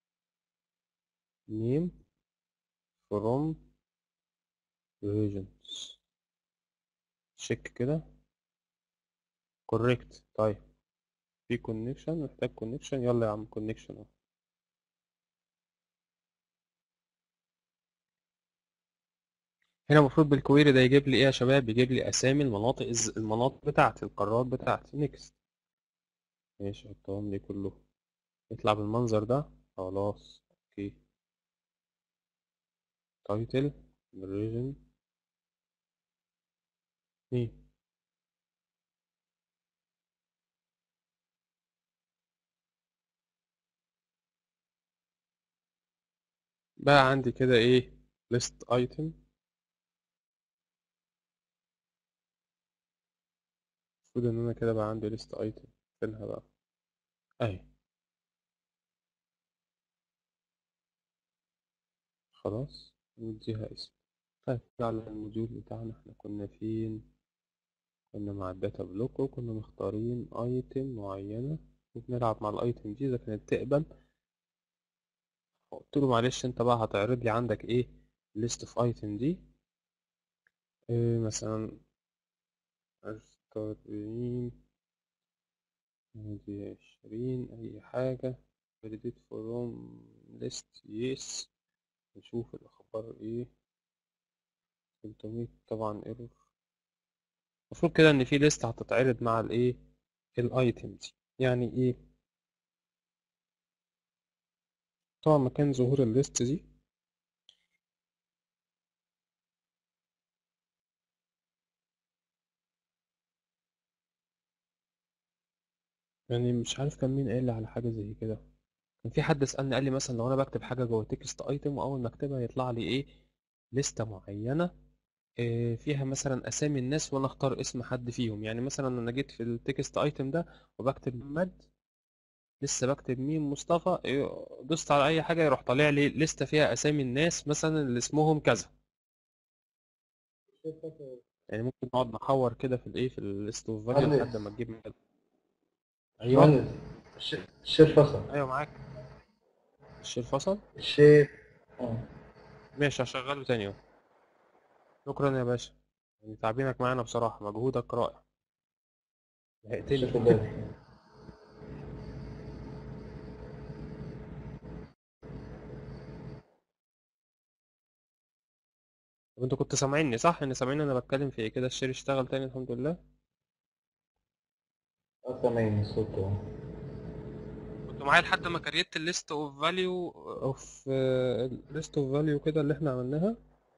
name from regions check كده correct طيب في connection محتاج connection يلا يا عم connection اهو هنا المفروض بالكويري ده يجيب لي ايه يا شباب يجيب لي اسامي المناطق الز- المناطق بتاعتي القارات بتاعتي نيكست ماشي حطهم لي كله يطلع بالمنظر ده خلاص اوكي تايتل ريجن ايه بقى عندي كده ايه list item المفروض ان انا كده بقى عندي list item فينها بقى اهي خلاص نديها اسم طيب على الموديول بتاعنا احنا كنا فين كنا مع الداتا بلوك وكنا مختارين ايتم معينة وبنلعب مع الايتم دي اذا كانت تقبل قلت له معلش انت بقى هتعرض لي عندك ايه list of item دي إيه مثلا أربعين ادي عشرين اي حاجة validate from list yes نشوف الاخبار ايه 300 طبعا ايرور المفروض كده ان في ليست هتتعرض مع الايه الايتم دي يعني ايه طبعا مكان ظهور الليست دي يعني مش عارف كان مين قال لي على حاجة زي كده كان في حد سألني قال لي مثلا لو انا بكتب حاجة جوه تكست ايتم واول ما اكتبها يطلع لي ايه لستة معينة إيه فيها مثلا اسامي الناس وانا اختار اسم حد فيهم يعني مثلا انا جيت في التكست ايتم ده وبكتب محمد لسه بكتب ميم مصطفى إيه، دوست على اي حاجة يروح طالع لي لستة فيها اسامي الناس مثلا اللي اسمهم كذا يعني ممكن نقعد نحور كده في الايه في الليست اوف فاليو مهندس. لحد ما تجيب ايوه مهندس الش- الشير فصل ايوه معاك الشير فصل الشير اه ماشي هشغله تاني اهو شكرا يا باشا يعني تعبينك معانا بصراحة مجهودك رائع لحقتني الشير قدامي طب انتوا كنتوا سامعيني صح ان سامعين انا بتكلم في ايه كده الشير اشتغل تاني الحمد لله اه سامعين الصوت اه كنتوا معايا لحد ما كريت الليست اوف فاليو اوف ليست اوف فاليو كده اللي احنا عملناها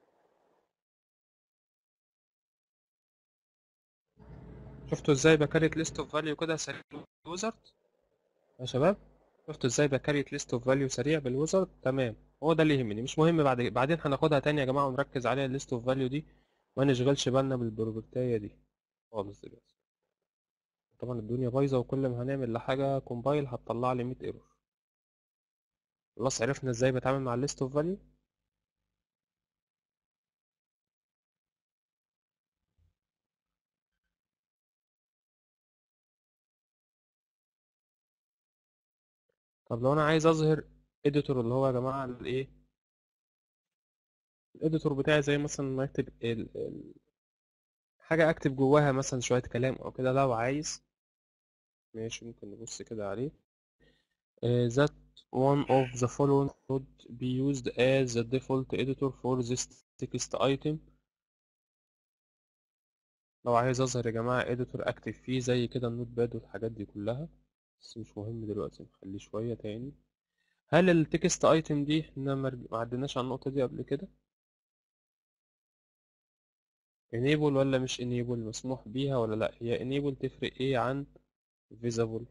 شفتوا ازاي بكريت ليست اوف فاليو كده سريع بالويزرد يا شباب شفتوا ازاي بكريت ليست اوف فاليو سريع بالويزرد تمام هو ده اللي يهمني مش مهم بعد بعدين هناخدها تاني يا جماعه ونركز عليها الليست اوف فاليو دي ما نشغلش بالنا بالبروبرتايه دي خالص دلوقتي طبعا الدنيا بايظه وكل ما هنعمل لحاجه كومبايل هتطلع لي 100 ايرور خلاص عرفنا ازاي بتعامل مع الليست اوف فاليو طب لو انا عايز اظهر اديتور اللي هو يا جماعه الايه الاديتور بتاعي زي مثلا ما اكتب ال... ال... حاجه اكتب جواها مثلا شويه كلام او كده لو عايز ماشي ممكن نبص كده عليه uh, that one of the following would be used as the default editor for this text item لو عايز اظهر يا جماعه editor اكتب فيه زي كده النوت باد والحاجات دي كلها بس مش مهم دلوقتي نخليه شويه تاني هل التكست ايتم دي احنا ما ما عدناش على النقطه دي قبل كده enable ولا مش enable مسموح بيها ولا لا هي enable تفرق ايه عن visible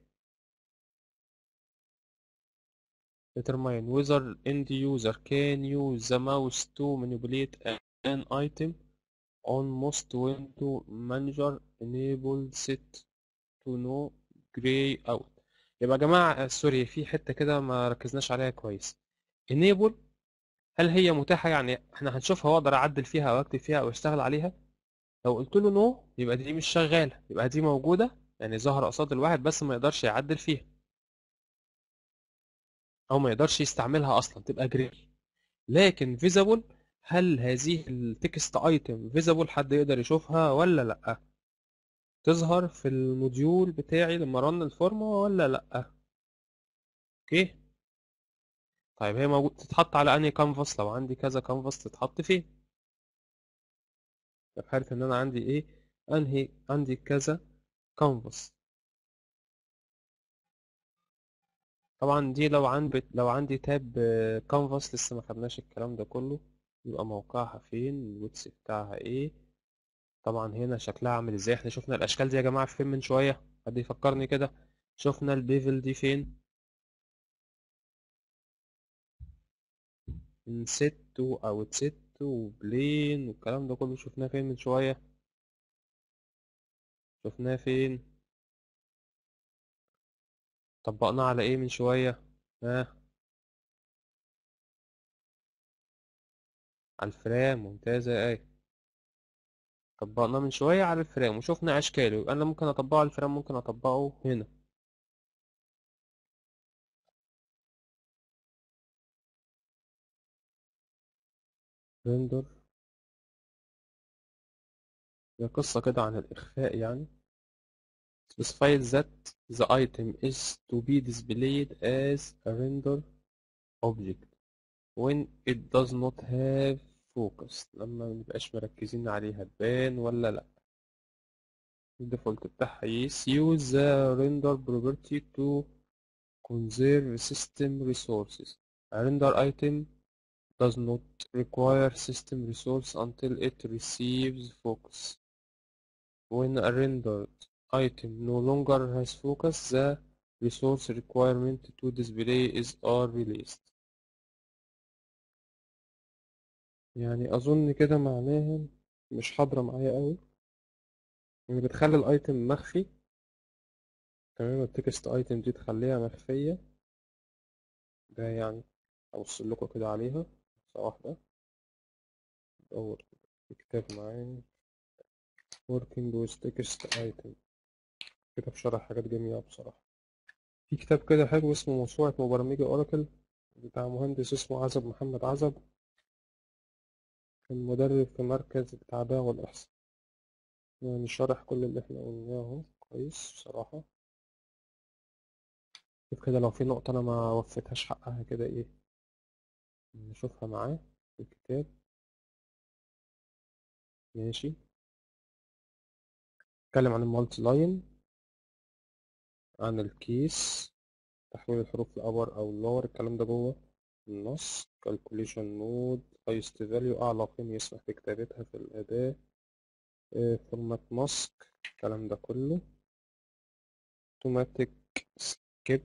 determine whether end user can use the mouse to manipulate an item on most window manager enable set to no gray out يبقى يا جماعة سوري في حتة كده ما ركزناش عليها كويس enable هل هي متاحة يعني احنا هنشوفها واقدر اعدل فيها او اكتب فيها او اشتغل عليها لو قلت له نو يبقى دي مش شغالة يبقى دي موجودة يعني ظاهرة قصاد الواحد بس ما يقدرش يعدل فيها او ما يقدرش يستعملها اصلا تبقى جري لكن visible هل هذه التكست ايتم visible حد يقدر يشوفها ولا لا تظهر في الموديول بتاعي لما رن الفورمة ولا لا اوكي طيب هي موجود تتحط على انهي كانفاس لو عندي كذا كانفاس تتحط فين في حالة ان انا عندي ايه انهي عندي كذا كانفاس طبعا دي لو عندي لو عندي تاب كانفاس لسه ما خدناش الكلام ده كله يبقى موقعها فين الويتس بتاعها ايه طبعا هنا شكلها عامل ازاي احنا شفنا الاشكال دي يا جماعه فين من شويه حد يفكرني كده شفنا البيفل دي فين من ست او ست وبلين والكلام ده كله شفناه فين من شويه شفناه فين طبقناه على ايه من شويه ها على الفرام ممتازه ايه طبقناه من شويه على الفرام وشفنا اشكاله يبقى انا ممكن اطبقه على الفرام ممكن اطبقه هنا ريندر هي قصة كده عن الإخفاء يعني specified that the item is to be displayed as a render object when it does not have focus لما منبقاش مركزين عليها تبان ولا لأ الديفولت بتاعها yes use the render property to conserve system resources a render item does not require system resource until it receives focus when a rendered item no longer has focus the resource requirement to display is are released يعني أظن كده معناها مش حاضرة معايا قوي يعني بتخلي الايتم مخفي تمام التكست ايتم دي تخليها مخفية ده يعني أبص لكم كده عليها لحظة واحدة دور في كتاب معايا working with text item كتاب شرح حاجات جميلة بصراحة في كتاب كده حلو اسمه موسوعة مبرمجي أوراكل بتاع مهندس اسمه عزب محمد عزب كان مدرب في مركز التعبئة والإحصاء يعني شرح كل اللي احنا قلناه كويس بصراحة شوف كده لو في نقطة أنا ما وفيتهاش حقها كده إيه نشوفها معاه في الكتاب ماشي نتكلم عن المالتي لاين عن الكيس تحويل الحروف لأبر أو لور الكلام ده جوه النص calculation mode highest value أعلى قيمة يسمح بكتابتها في الأداة فورمات ماسك الكلام ده كله automatic skip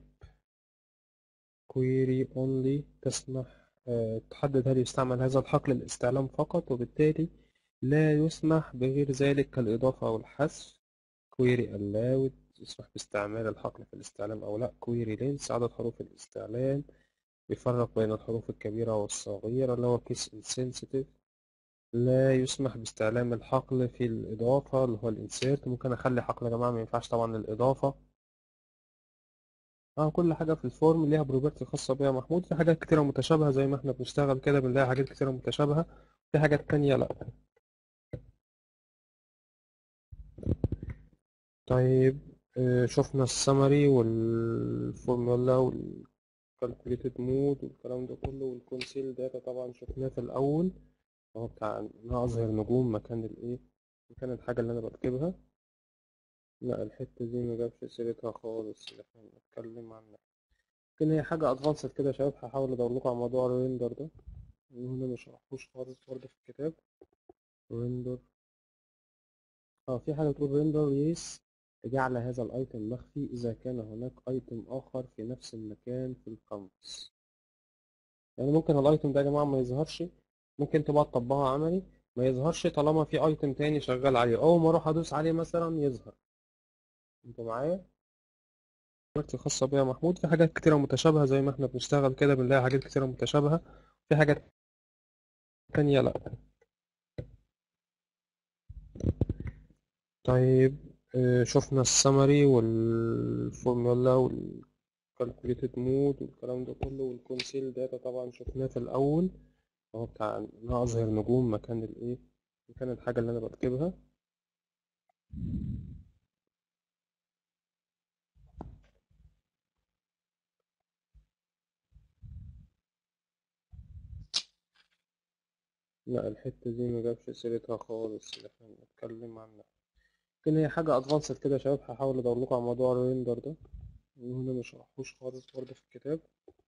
query only تسمح آه، تحدد هل يستعمل هذا الحقل للاستعلام فقط وبالتالي لا يسمح بغير ذلك كالإضافة أو الحذف query allowed يسمح باستعمال الحقل في الاستعلام أو لا query length عدد حروف الاستعلام بيفرق بين الحروف الكبيرة والصغيرة اللي هو case insensitive لا يسمح باستعلام الحقل في الإضافة اللي هو الإنسيرت ممكن أخلي حقل يا جماعة مينفعش طبعا للإضافة اه كل حاجة في الفورم ليها بروبرتي خاصة بيها محمود في حاجات كتيرة متشابهة زي ما احنا بنشتغل كده بنلاقي حاجات كتيرة متشابهة في حاجات تانية لأ طيب آه، شفنا السمري والفورمولا والكالكوليتد مود والكلام ده كله والكونسيل داتا طبعا شفناه في الأول هو بتاع إن أنا أظهر نجوم مكان الإيه مكان الحاجة اللي أنا بكتبها لا الحتة دي مجابش سيرتها خالص اللي احنا بنتكلم عنها لكن هي حاجة أدفانسد كده يا شباب هحاول أدور لكم على موضوع الريندر ده لأن هنا مش مشرحوش خالص برضه في الكتاب ريندر اه في حاجة بتقول ريندر يس جعل هذا الايتم مخفي اذا كان هناك ايتم اخر في نفس المكان في القاموس يعني ممكن الايتم ده يا جماعه ما يظهرش ممكن تبقى تطبقها عملي ما يظهرش طالما في ايتم تاني شغال عليه اول ما اروح ادوس عليه مثلا يظهر انت معايا دلوقتي خاصة بيها محمود في حاجات كتيرة متشابهة زي ما احنا بنشتغل كده بنلاقي حاجات كتيرة متشابهة في حاجات تانية لأ طيب آه، شفنا السمري والفورمولا والكالكوليتد مود والكلام ده كله والكونسيل داتا طبعا شفناه في الأول هو بتاع إن أنا أظهر نجوم مكان الإيه مكان الحاجة اللي أنا بكتبها لا الحتة دي مجابش سيرتها خالص اللي احنا بنتكلم عنها لكن هي حاجة أدفانسد كده يا شباب هحاول أدور لكم على موضوع الريندر ده لأن هنا مشرحوش خالص برضه في الكتاب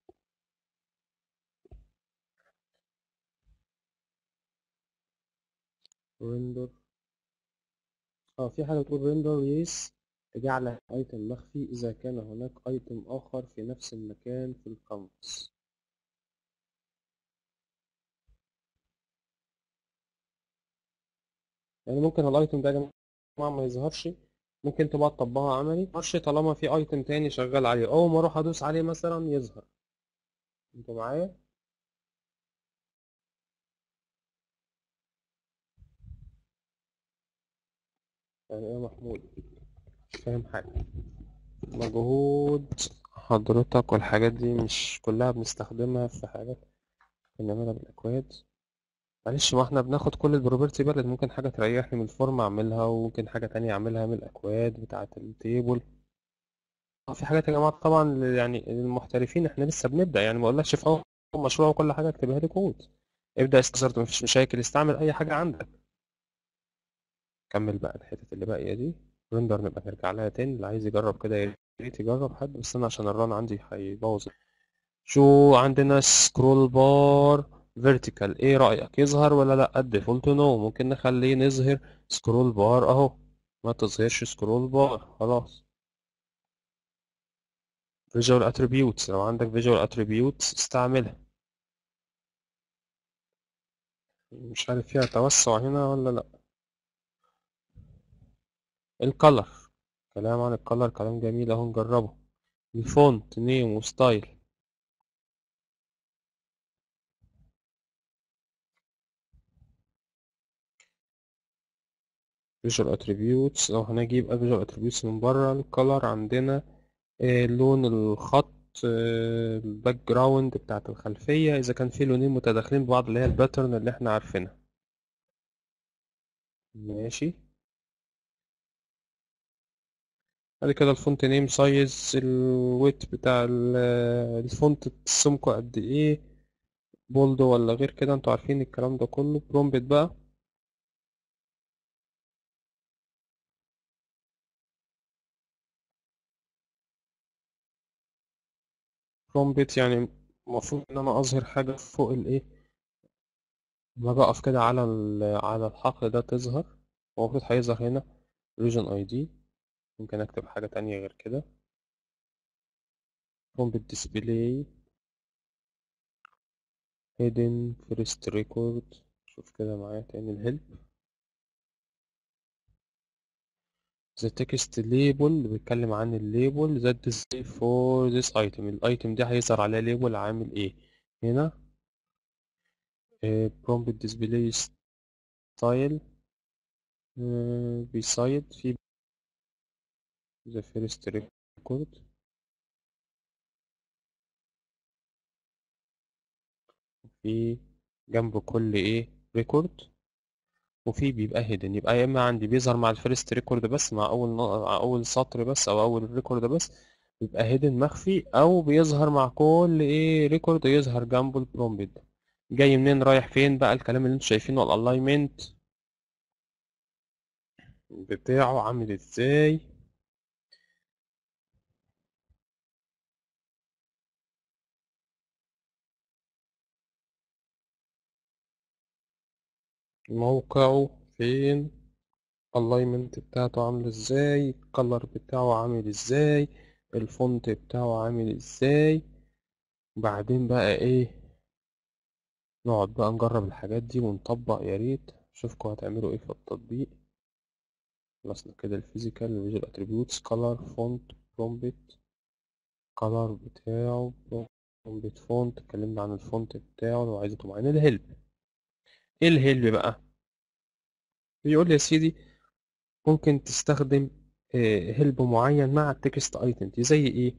ريندر اه في حاجة بتقول ريندر يس جعل ايتم مخفي اذا كان هناك ايتم اخر في نفس المكان في القاموس يعني ممكن الايتم ده يا جماعة ما يظهرش ممكن تبقى تطبقها عملي ما يظهرش طالما في ايتم تاني شغال عليه اول ما اروح ادوس عليه مثلا يظهر انت معايا يعني ايه يا محمود مش فاهم حاجة مجهود حضرتك والحاجات دي مش كلها بنستخدمها في حاجات بنعملها بالأكواد معلش ما احنا بناخد كل البروبرتي بلد ممكن حاجة تريحني من الفورم أعملها وممكن حاجة تانية أعملها من الأكواد بتاعة التيبل اه في حاجات يا جماعة طبعا يعني المحترفين احنا لسه بنبدأ يعني ما اقولكش في أول مشروع وكل حاجة اكتبها لي كود ابدأ استخسرت مفيش مشاكل استعمل أي حاجة عندك كمل بقى الحتت اللي باقية دي ريندر نبقى نرجع لها تاني اللي عايز يجرب كده يا ريت يجرب حد بس أنا عشان الران عندي هيبوظ شو عندنا سكرول بار فيرتيكال ايه رأيك يظهر ولا لا الديفولت نو ممكن نخليه نظهر سكرول بار اهو ما تظهرش سكرول بار خلاص visual attributes لو عندك visual attributes استعملها مش عارف فيها توسع هنا ولا لا الكالر كلام عن الكالر كلام جميل اهو نجربه الفونت نيم وستايل visual attributes لو هنجيب visual attributes من بره الكالر عندنا آه، لون الخط الباك جراوند بتاعت الخلفية إذا كان في لونين متداخلين ببعض اللي هي الباترن اللي احنا عارفينها ماشي بعد كده الفونت نيم سايز الويت بتاع ال- الفونت سمكه قد ايه بولد ولا غير كده انتوا عارفين الكلام ده كله برومبت بقى برومبت يعني المفروض ان انا اظهر حاجة فوق الايه لما اجي اقف كده على ال- على الحقل ده تظهر هو المفروض هيظهر هنا region ID ممكن اكتب حاجة تانية غير كده prompt display hidden first record شوف كده معايا تاني الهيلب the text label بيتكلم عن الليبل that is for this item الايتم دي هيظهر عليها ليبل عامل ايه هنا آه، prompt display style آه، beside في the first record في جنب كل ايه ريكورد وفي بيبقى هيدن يبقى يا اما عندي بيظهر مع الفيرست ريكورد بس مع اول ن- مع اول سطر بس او اول ريكورد بس بيبقى هيدن مخفي او بيظهر مع كل ايه ريكورد يظهر جنبه البرومبت جاي منين رايح فين بقى الكلام اللي انتوا شايفينه الالاينمنت بتاعه عامل ازاي موقعه فين الاينمنت بتاعته عامل ازاي الكلر بتاعه عامل ازاي الفونت بتاعه عامل ازاي بعدين بقى ايه نقعد بقى نجرب الحاجات دي ونطبق يا ريت اشوفكم هتعملوا ايه في التطبيق خلصنا كده الفيزيكال فيجوال اتريبيوتس كلر فونت برومبت كلر بتاعه برومبت فونت اتكلمنا عن الفونت بتاعه لو عايزة معينة الهيلب ايه الهيلب بقى بيقول لي يا سيدي ممكن تستخدم هيلب معين مع التكست ايتم دي زي ايه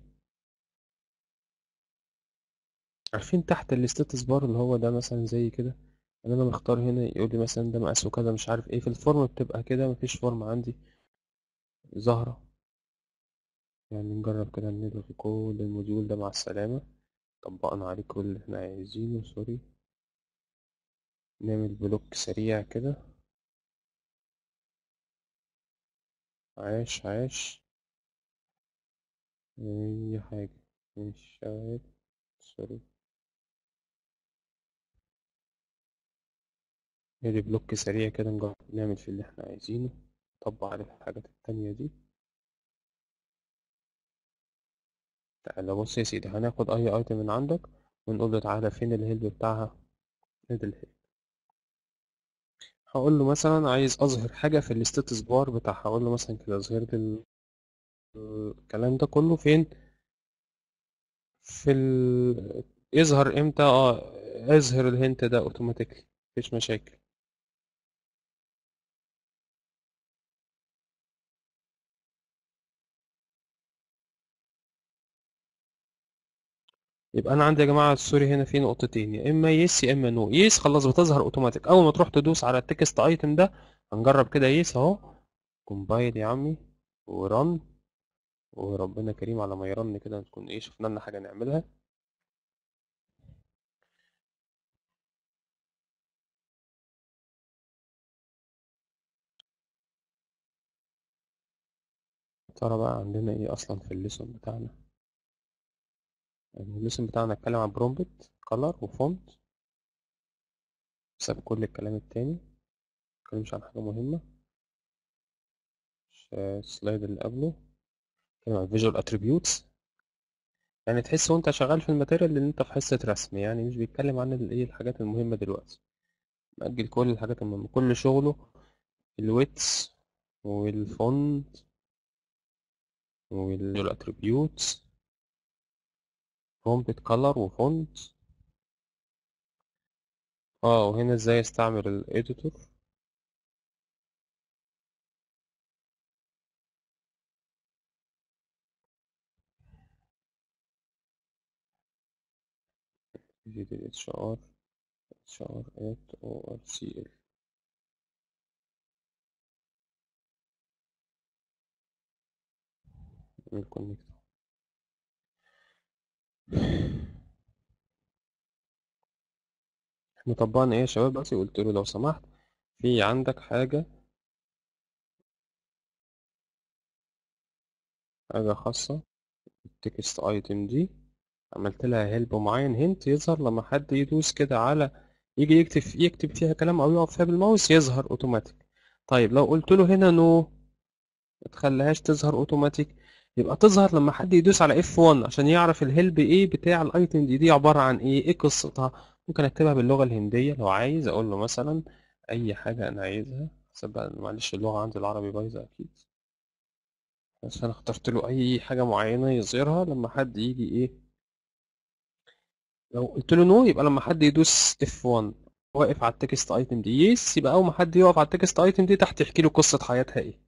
عارفين تحت الستاتس بار اللي هو ده مثلا زي كده ان انا مختار هنا يقول لي مثلا ده مقاسه كذا مش عارف ايه في الفورم بتبقى كده مفيش فورم عندي ظاهرة يعني نجرب كده نلغي كل الموديول ده مع السلامة طبقنا عليه كل اللي احنا عايزينه سوري نعمل بلوك سريع كده عاش عاش اي حاجة مش شغال سوري ادي بلوك سريع كده نجرب نعمل في اللي احنا عايزينه نطبق عليه الحاجات التانية دي تعالى بص يا سيدي هناخد اي ايتم من عندك ونقول له تعالى فين الهيلب بتاعها ادي الهيلب هقول له مثلا عايز اظهر حاجة في الستاتس بار بتاعها هقول له مثلا كده اظهر لي ال- الكلام ده كله فين في ال... يظهر امتى اه اظهر الهنت ده اوتوماتيكلي مفيش مشاكل يبقى انا عندي يا جماعه سوري هنا في نقطتين يا اما يس يا اما نو يس خلاص بتظهر اوتوماتيك اول ما تروح تدوس على التكست ايتم ده هنجرب كده يس اهو كومبايل يا عمي ورن وربنا كريم على ما يرن كده نكون ايه شفنا لنا حاجه نعملها ترى بقى عندنا ايه اصلا في الليسون بتاعنا يعني الليسون بتاعنا اتكلم عن برومبت كلر وفونت ساب كل الكلام التاني متكلمش عن حاجه مهمه ش- السلايد اللي قبله اتكلم عن فيجوال اتريبيوتس يعني تحس وانت شغال في الماتيريال ان انت في حصه رسم يعني مش بيتكلم عن الايه الحاجات المهمه دلوقتي مأجل كل الحاجات المهمه كل شغله الويتس والفونت والاتريبيوتس برومبت كلر وفونت اه وهنا ازاي استعمل الايديتور جي دي اتش ار اتش ار ات او ار سي ال نعمل كونكت احنا طبقنا ايه يا شباب بس قلت له لو سمحت في عندك حاجة حاجة خاصة التكست ايتم دي عملت لها هيلب معين هنت يظهر لما حد يدوس كده على يجي يكتب يكتب فيها كلام او يقف فيها بالماوس يظهر اوتوماتيك طيب لو قلت له هنا نو ما تخليهاش تظهر اوتوماتيك يبقى تظهر لما حد يدوس على F1 عشان يعرف الهيلب ايه بتاع الايتم دي دي عبارة عن ايه ايه قصتها ممكن اكتبها باللغة الهندية لو عايز اقول له مثلا اي حاجة انا عايزها حسب بقى معلش اللغة عندي العربي بايظة اكيد بس انا اخترت له اي حاجة معينة يظهرها لما حد يجي ايه لو قلت له نو يبقى لما حد يدوس F1 واقف على التكست ايتم دي يس يبقى اول ما حد يقف على التكست ايتم دي تحت يحكي له قصة حياتها ايه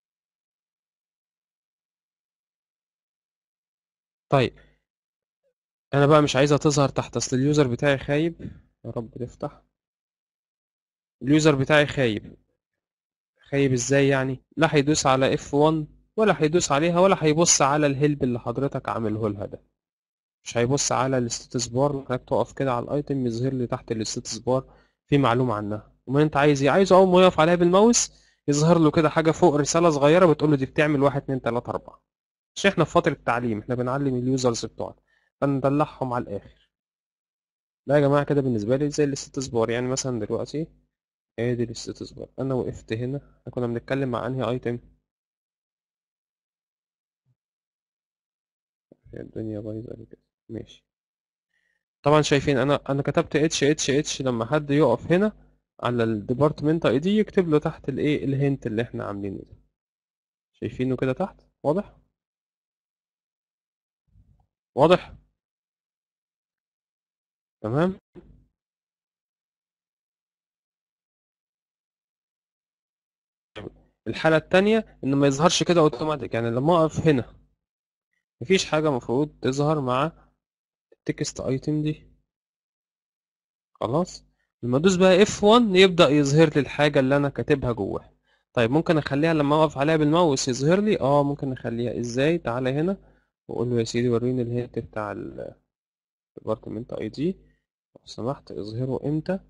طيب انا بقى مش عايزها تظهر تحت اصل اليوزر بتاعي خايب يا رب تفتح اليوزر بتاعي خايب خايب ازاي يعني لا هيدوس على F1 ولا هيدوس عليها ولا هيبص على الهيلب اللي حضرتك عامله لها ده مش هيبص على الستاتس بار انك تقف كده على الايتم يظهر لي تحت الستاتس بار في معلومة عنها وما انت عايز ايه عايزه اول ما يقف عليها بالماوس يظهر له كده حاجة فوق رسالة صغيرة بتقول له دي بتعمل واحد اتنين تلاتة اربعة مش احنا في فترة تعليم احنا بنعلم اليوزرز بتوعنا فندلعهم على الاخر ده يا جماعة كده بالنسبة لي زي الستاتس بار يعني مثلا دلوقتي ادي الستاتس بار انا وقفت هنا احنا كنا بنتكلم مع انهي ايتم هي الدنيا بايظة ليه كده ماشي طبعا شايفين انا انا كتبت اتش اتش اتش لما حد يقف هنا على الديبارتمنت اي دي يكتب له تحت الايه الهنت اللي احنا عاملينه ده شايفينه كده تحت واضح واضح تمام الحالة التانية ان ما يظهرش كده اوتوماتيك يعني لما اقف هنا مفيش حاجة مفروض تظهر مع التكست ايتم دي خلاص لما ادوس بقى F1 يبدأ يظهر لي الحاجة اللي انا كاتبها جواها طيب ممكن اخليها لما اقف عليها بالماوس يظهر لي اه ممكن اخليها ازاي تعالى هنا واقول له يا سيدي وريني الهنت بتاع الديبارتمنت اي دي لو سمحت اظهره امتى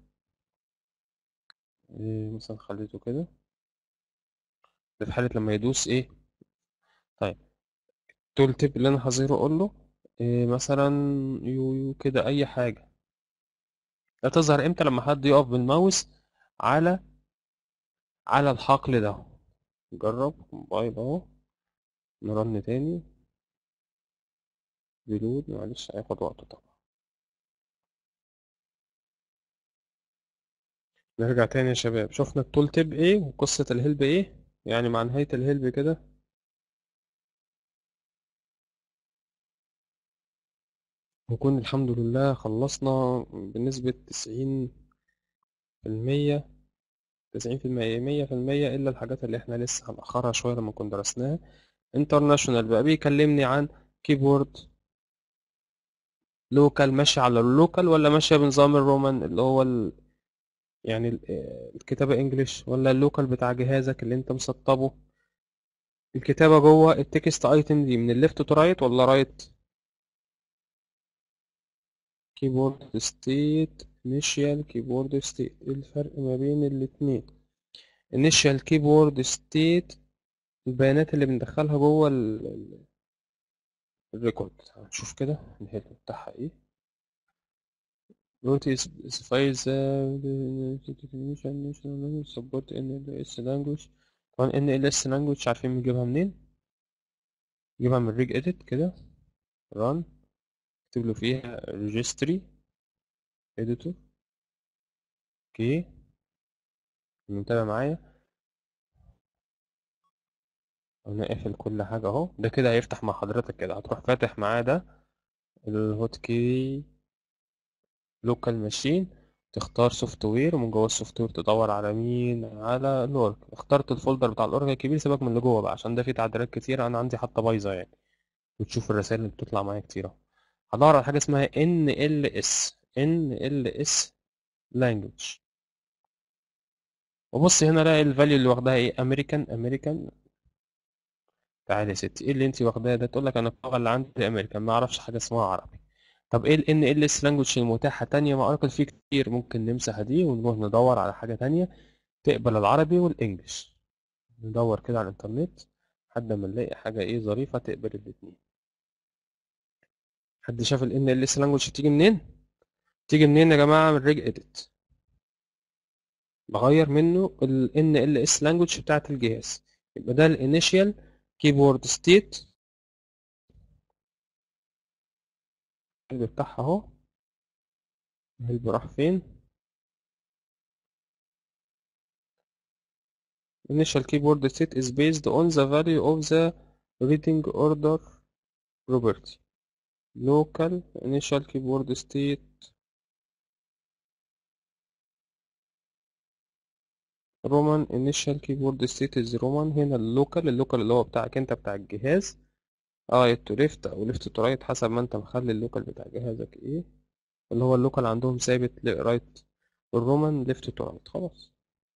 إيه مثلا خليته كده ده في حالة لما يدوس ايه طيب التول تيب اللي انا هظهره اقول له إيه مثلا يو يو كده اي حاجة ده تظهر امتى لما حد يقف بالماوس على على الحقل ده جرب بايب اهو نرن تاني ريلود معلش هياخد وقته طبعا نرجع تاني يا شباب شفنا التول تيب ايه وقصة الهلب ايه يعني مع نهاية الهلب كده نكون الحمد لله خلصنا بنسبة تسعين في المية تسعين في المية مية في المية إلا الحاجات اللي احنا لسه هنأخرها شوية لما كنا درسناها انترناشونال بقى بيكلمني عن كيبورد لوكال ماشي على اللوكال ولا ماشية بنظام الرومان اللي هو ال... يعني ال- آه، الكتابة انجليش ولا اللوكال بتاع جهازك اللي انت مسطبه الكتابة جوه التكست ايتم دي من الليفت تو رايت ولا رايت كيبورد ستيت انيشال كيبورد ستيت ايه الفرق ما بين الاتنين انيشال كيبورد ستيت البيانات اللي بندخلها جوه ال- ال- الريكورد هنشوف كده الهيد بتاعها ايه Root is specifies the support NLS language طبعا NLS language عارفين بنجيبها منين؟ نجيبها من ريج edit كده run اكتب له فيها registry editor اوكي متابع معايا انا قافل كل حاجة اهو ده كده هيفتح مع حضرتك كده هتروح فاتح معاه ده الهوت كي لوكال ماشين تختار سوفت وير ومن جوه السوفت وير تدور على مين على الاورج اخترت الفولدر بتاع الاورج الكبير سيبك من اللي جوه بقى عشان ده فيه تعديلات كتير انا عندي حتى بايظه يعني وتشوف الرسائل اللي بتطلع معايا كتير اهو هدور على حاجه اسمها NLS NLS language وبص هنا الاقي الفاليو اللي واخداها ايه امريكان امريكان تعالى يا ستي ايه اللي انت واخداه ده تقول لك انا اللغه اللي عندي امريكان ما اعرفش حاجه اسمها عربي طب ايه ال NLS language المتاحه تانية مع اوراكل في كتير ممكن نمسح دي ونروح ندور على حاجه تانية تقبل العربي والانجليش ندور كده على الانترنت لحد ما نلاقي حاجه ايه ظريفه تقبل الاتنين حد شاف ال NLS language بتيجي منين تيجي منين يا جماعة من ريج اديت بغير منه ال NLS language بتاعت الجهاز يبقى ده ال initial keyboard state الهلب بتاعها اهو الهلب راح فين initial keyboard state is based on the value of the reading order property local initial keyboard state roman initial keyboard state is roman هنا اللوكال اللوكال اللي هو بتاعك انت بتاع الجهاز right to left او left to right حسب ما انت مخلي اللوكال بتاع جهازك ايه اللي هو اللوكال عندهم ثابت رايت الرومان left to right خلاص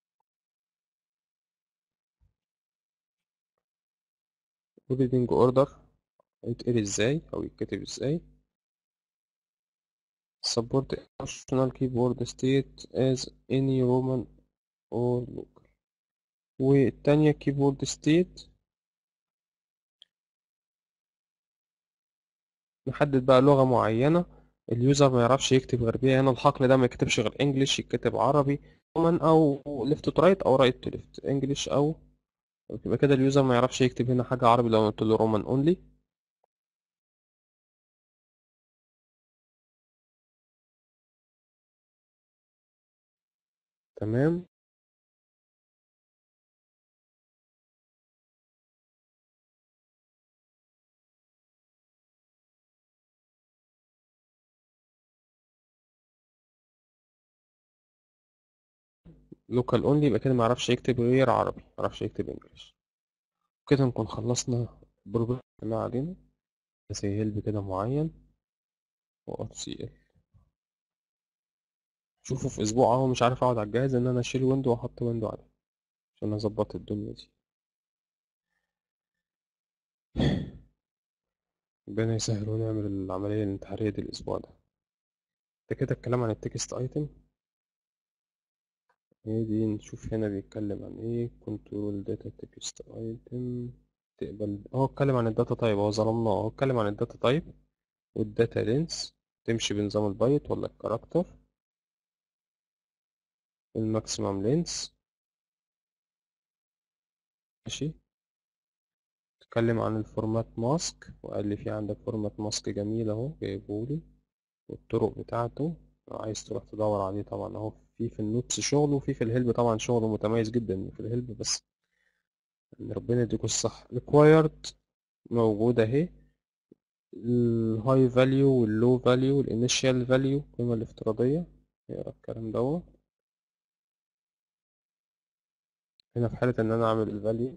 reading order يتقري ازاي او يتكتب ازاي support optional keyboard state as any roman or local والتانية keyboard state نحدد بقى لغة معينة اليوزر ما يعرفش يكتب غير بيها هنا الحقل ده ما يكتبش غير انجلش يكتب عربي رومان او ليفت تو رايت او رايت تو ليفت انجلش او يبقى كده اليوزر ما يعرفش يكتب هنا حاجة عربي لو قلت له رومان اونلي تمام لوكال اونلي يبقى كده ما يعرفش يكتب غير عربي ما يعرفش يكتب انجلش كده نكون خلصنا البروجرام اللي علينا زي هيلب كده معين و سي ال شوفوا في اسبوع اهو مش عارف اقعد على الجهاز ان انا اشيل ويندو واحط ويندو عليه عشان اظبط الدنيا دي ربنا يسهل ونعمل العملية الانتحارية دي الأسبوع ده ده كده الكلام عن التكست ايتم هي دي نشوف هنا بيتكلم عن ايه كنترول داتا تكست ايتم تقبل هو اتكلم عن الداتا تايب هو ظلمناه هو اتكلم عن الداتا تايب والداتا لينس تمشي بنظام البايت ولا الكاركتر الماكسيمم لينس ماشي اتكلم عن الفورمات ماسك وقال لي في عندك فورمات ماسك جميل اهو جايبهولي والطرق بتاعته لو عايز تروح تدور عليه طبعا اهو في في النوتس شغل وفي في الهلب طبعا شغل متميز جدا في الهلب بس ان ربنا يديكوا الصح required موجودة اهي الهاي فاليو واللو فاليو والانيشال فاليو القيمة الافتراضية نقرا الكلام دوت هنا في حالة ان انا اعمل الفاليو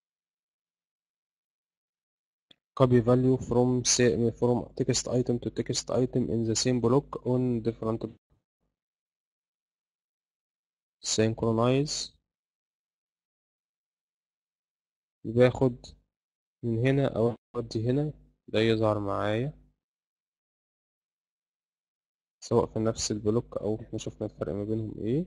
copy value from say, from text item to text item in the same block on different synchronize باخد من هنا او اودي هنا ده يظهر معايا سواء في نفس البلوك او احنا شفنا الفرق ما بينهم ايه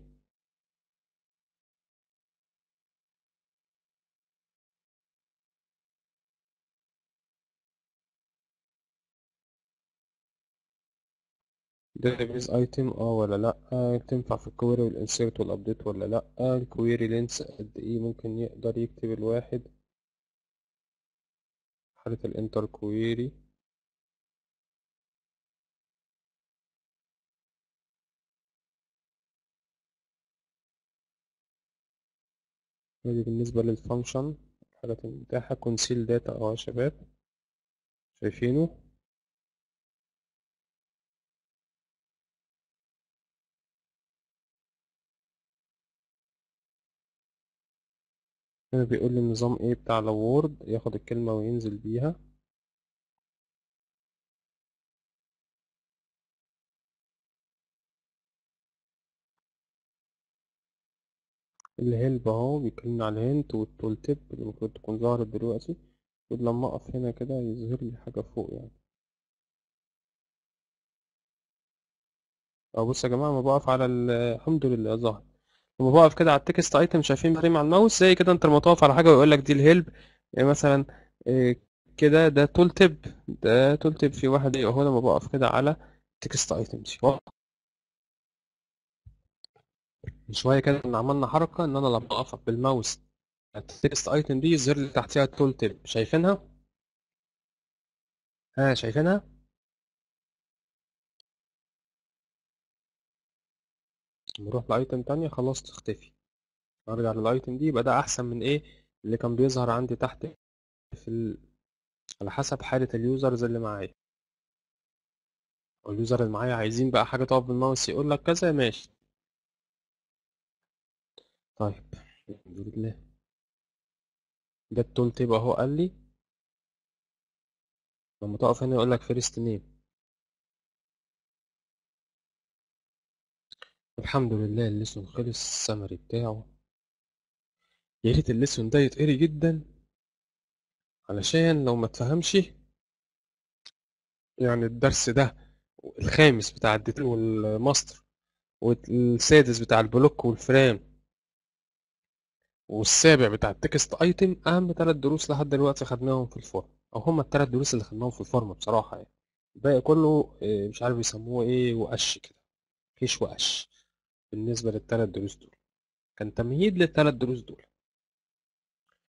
database item اه ولا لا تنفع في الكويري والانسيرت والابديت ولا لا الكويري لينس قد ايه ممكن يقدر يكتب الواحد حالة الانتر كويري دي بالنسبة للفانكشن الحاجات المتاحة كونسيل داتا اه يا شباب شايفينه هنا بيقول لي النظام ايه بتاع الوورد ياخد الكلمة وينزل بيها الهيلب اهو بيكلمنا على الهنت والتول تيب اللي المفروض تكون ظهرت دلوقتي المفروض لما اقف هنا كده يظهر لي حاجة فوق يعني اه بص يا جماعة لما بقف على ال- الحمد لله ظهر لما بقف كده على التكست ايتم شايفين بتري مع الماوس زي كده انت لما تقف على حاجة ويقول لك دي الهيلب يعني مثلا كده ده تول تيب ده تول تيب في واحد ايه اهو لما بقف كده على تكست ايتمز من شويه كده كنا عملنا حركه ان انا لما اقف بالماوس على التكست ايتم دي يظهر لي تحتها التول تيب شايفينها ها شايفينها نروح لايتم تانية خلاص تختفي ارجع للايتم دي يبقى ده احسن من ايه اللي كان بيظهر عندي تحت في ال... على حسب حالة اليوزرز اللي معايا اليوزر اللي معايا عايزين بقى حاجة تقف بالماوس يقول لك كذا ماشي طيب الحمد لله ده التول تيب اهو قال لي لما تقف هنا يقول لك فيرست نيم الحمد لله الليسون خلص السمري بتاعه يا ريت الليسون ده يتقري جدا علشان لو ما تفهمش يعني الدرس ده الخامس بتاع الديتيل والماستر والسادس بتاع البلوك والفريم والسابع بتاع التكست ايتم اهم ثلاث دروس لحد دلوقتي خدناهم في الفورم او هما الثلاث دروس اللي خدناهم في الفورم بصراحه يعني الباقي كله إيه، مش عارف يسموه ايه وقش كده كيش وقش بالنسبه للثلاث دروس دول كان تمهيد للثلاث دروس دول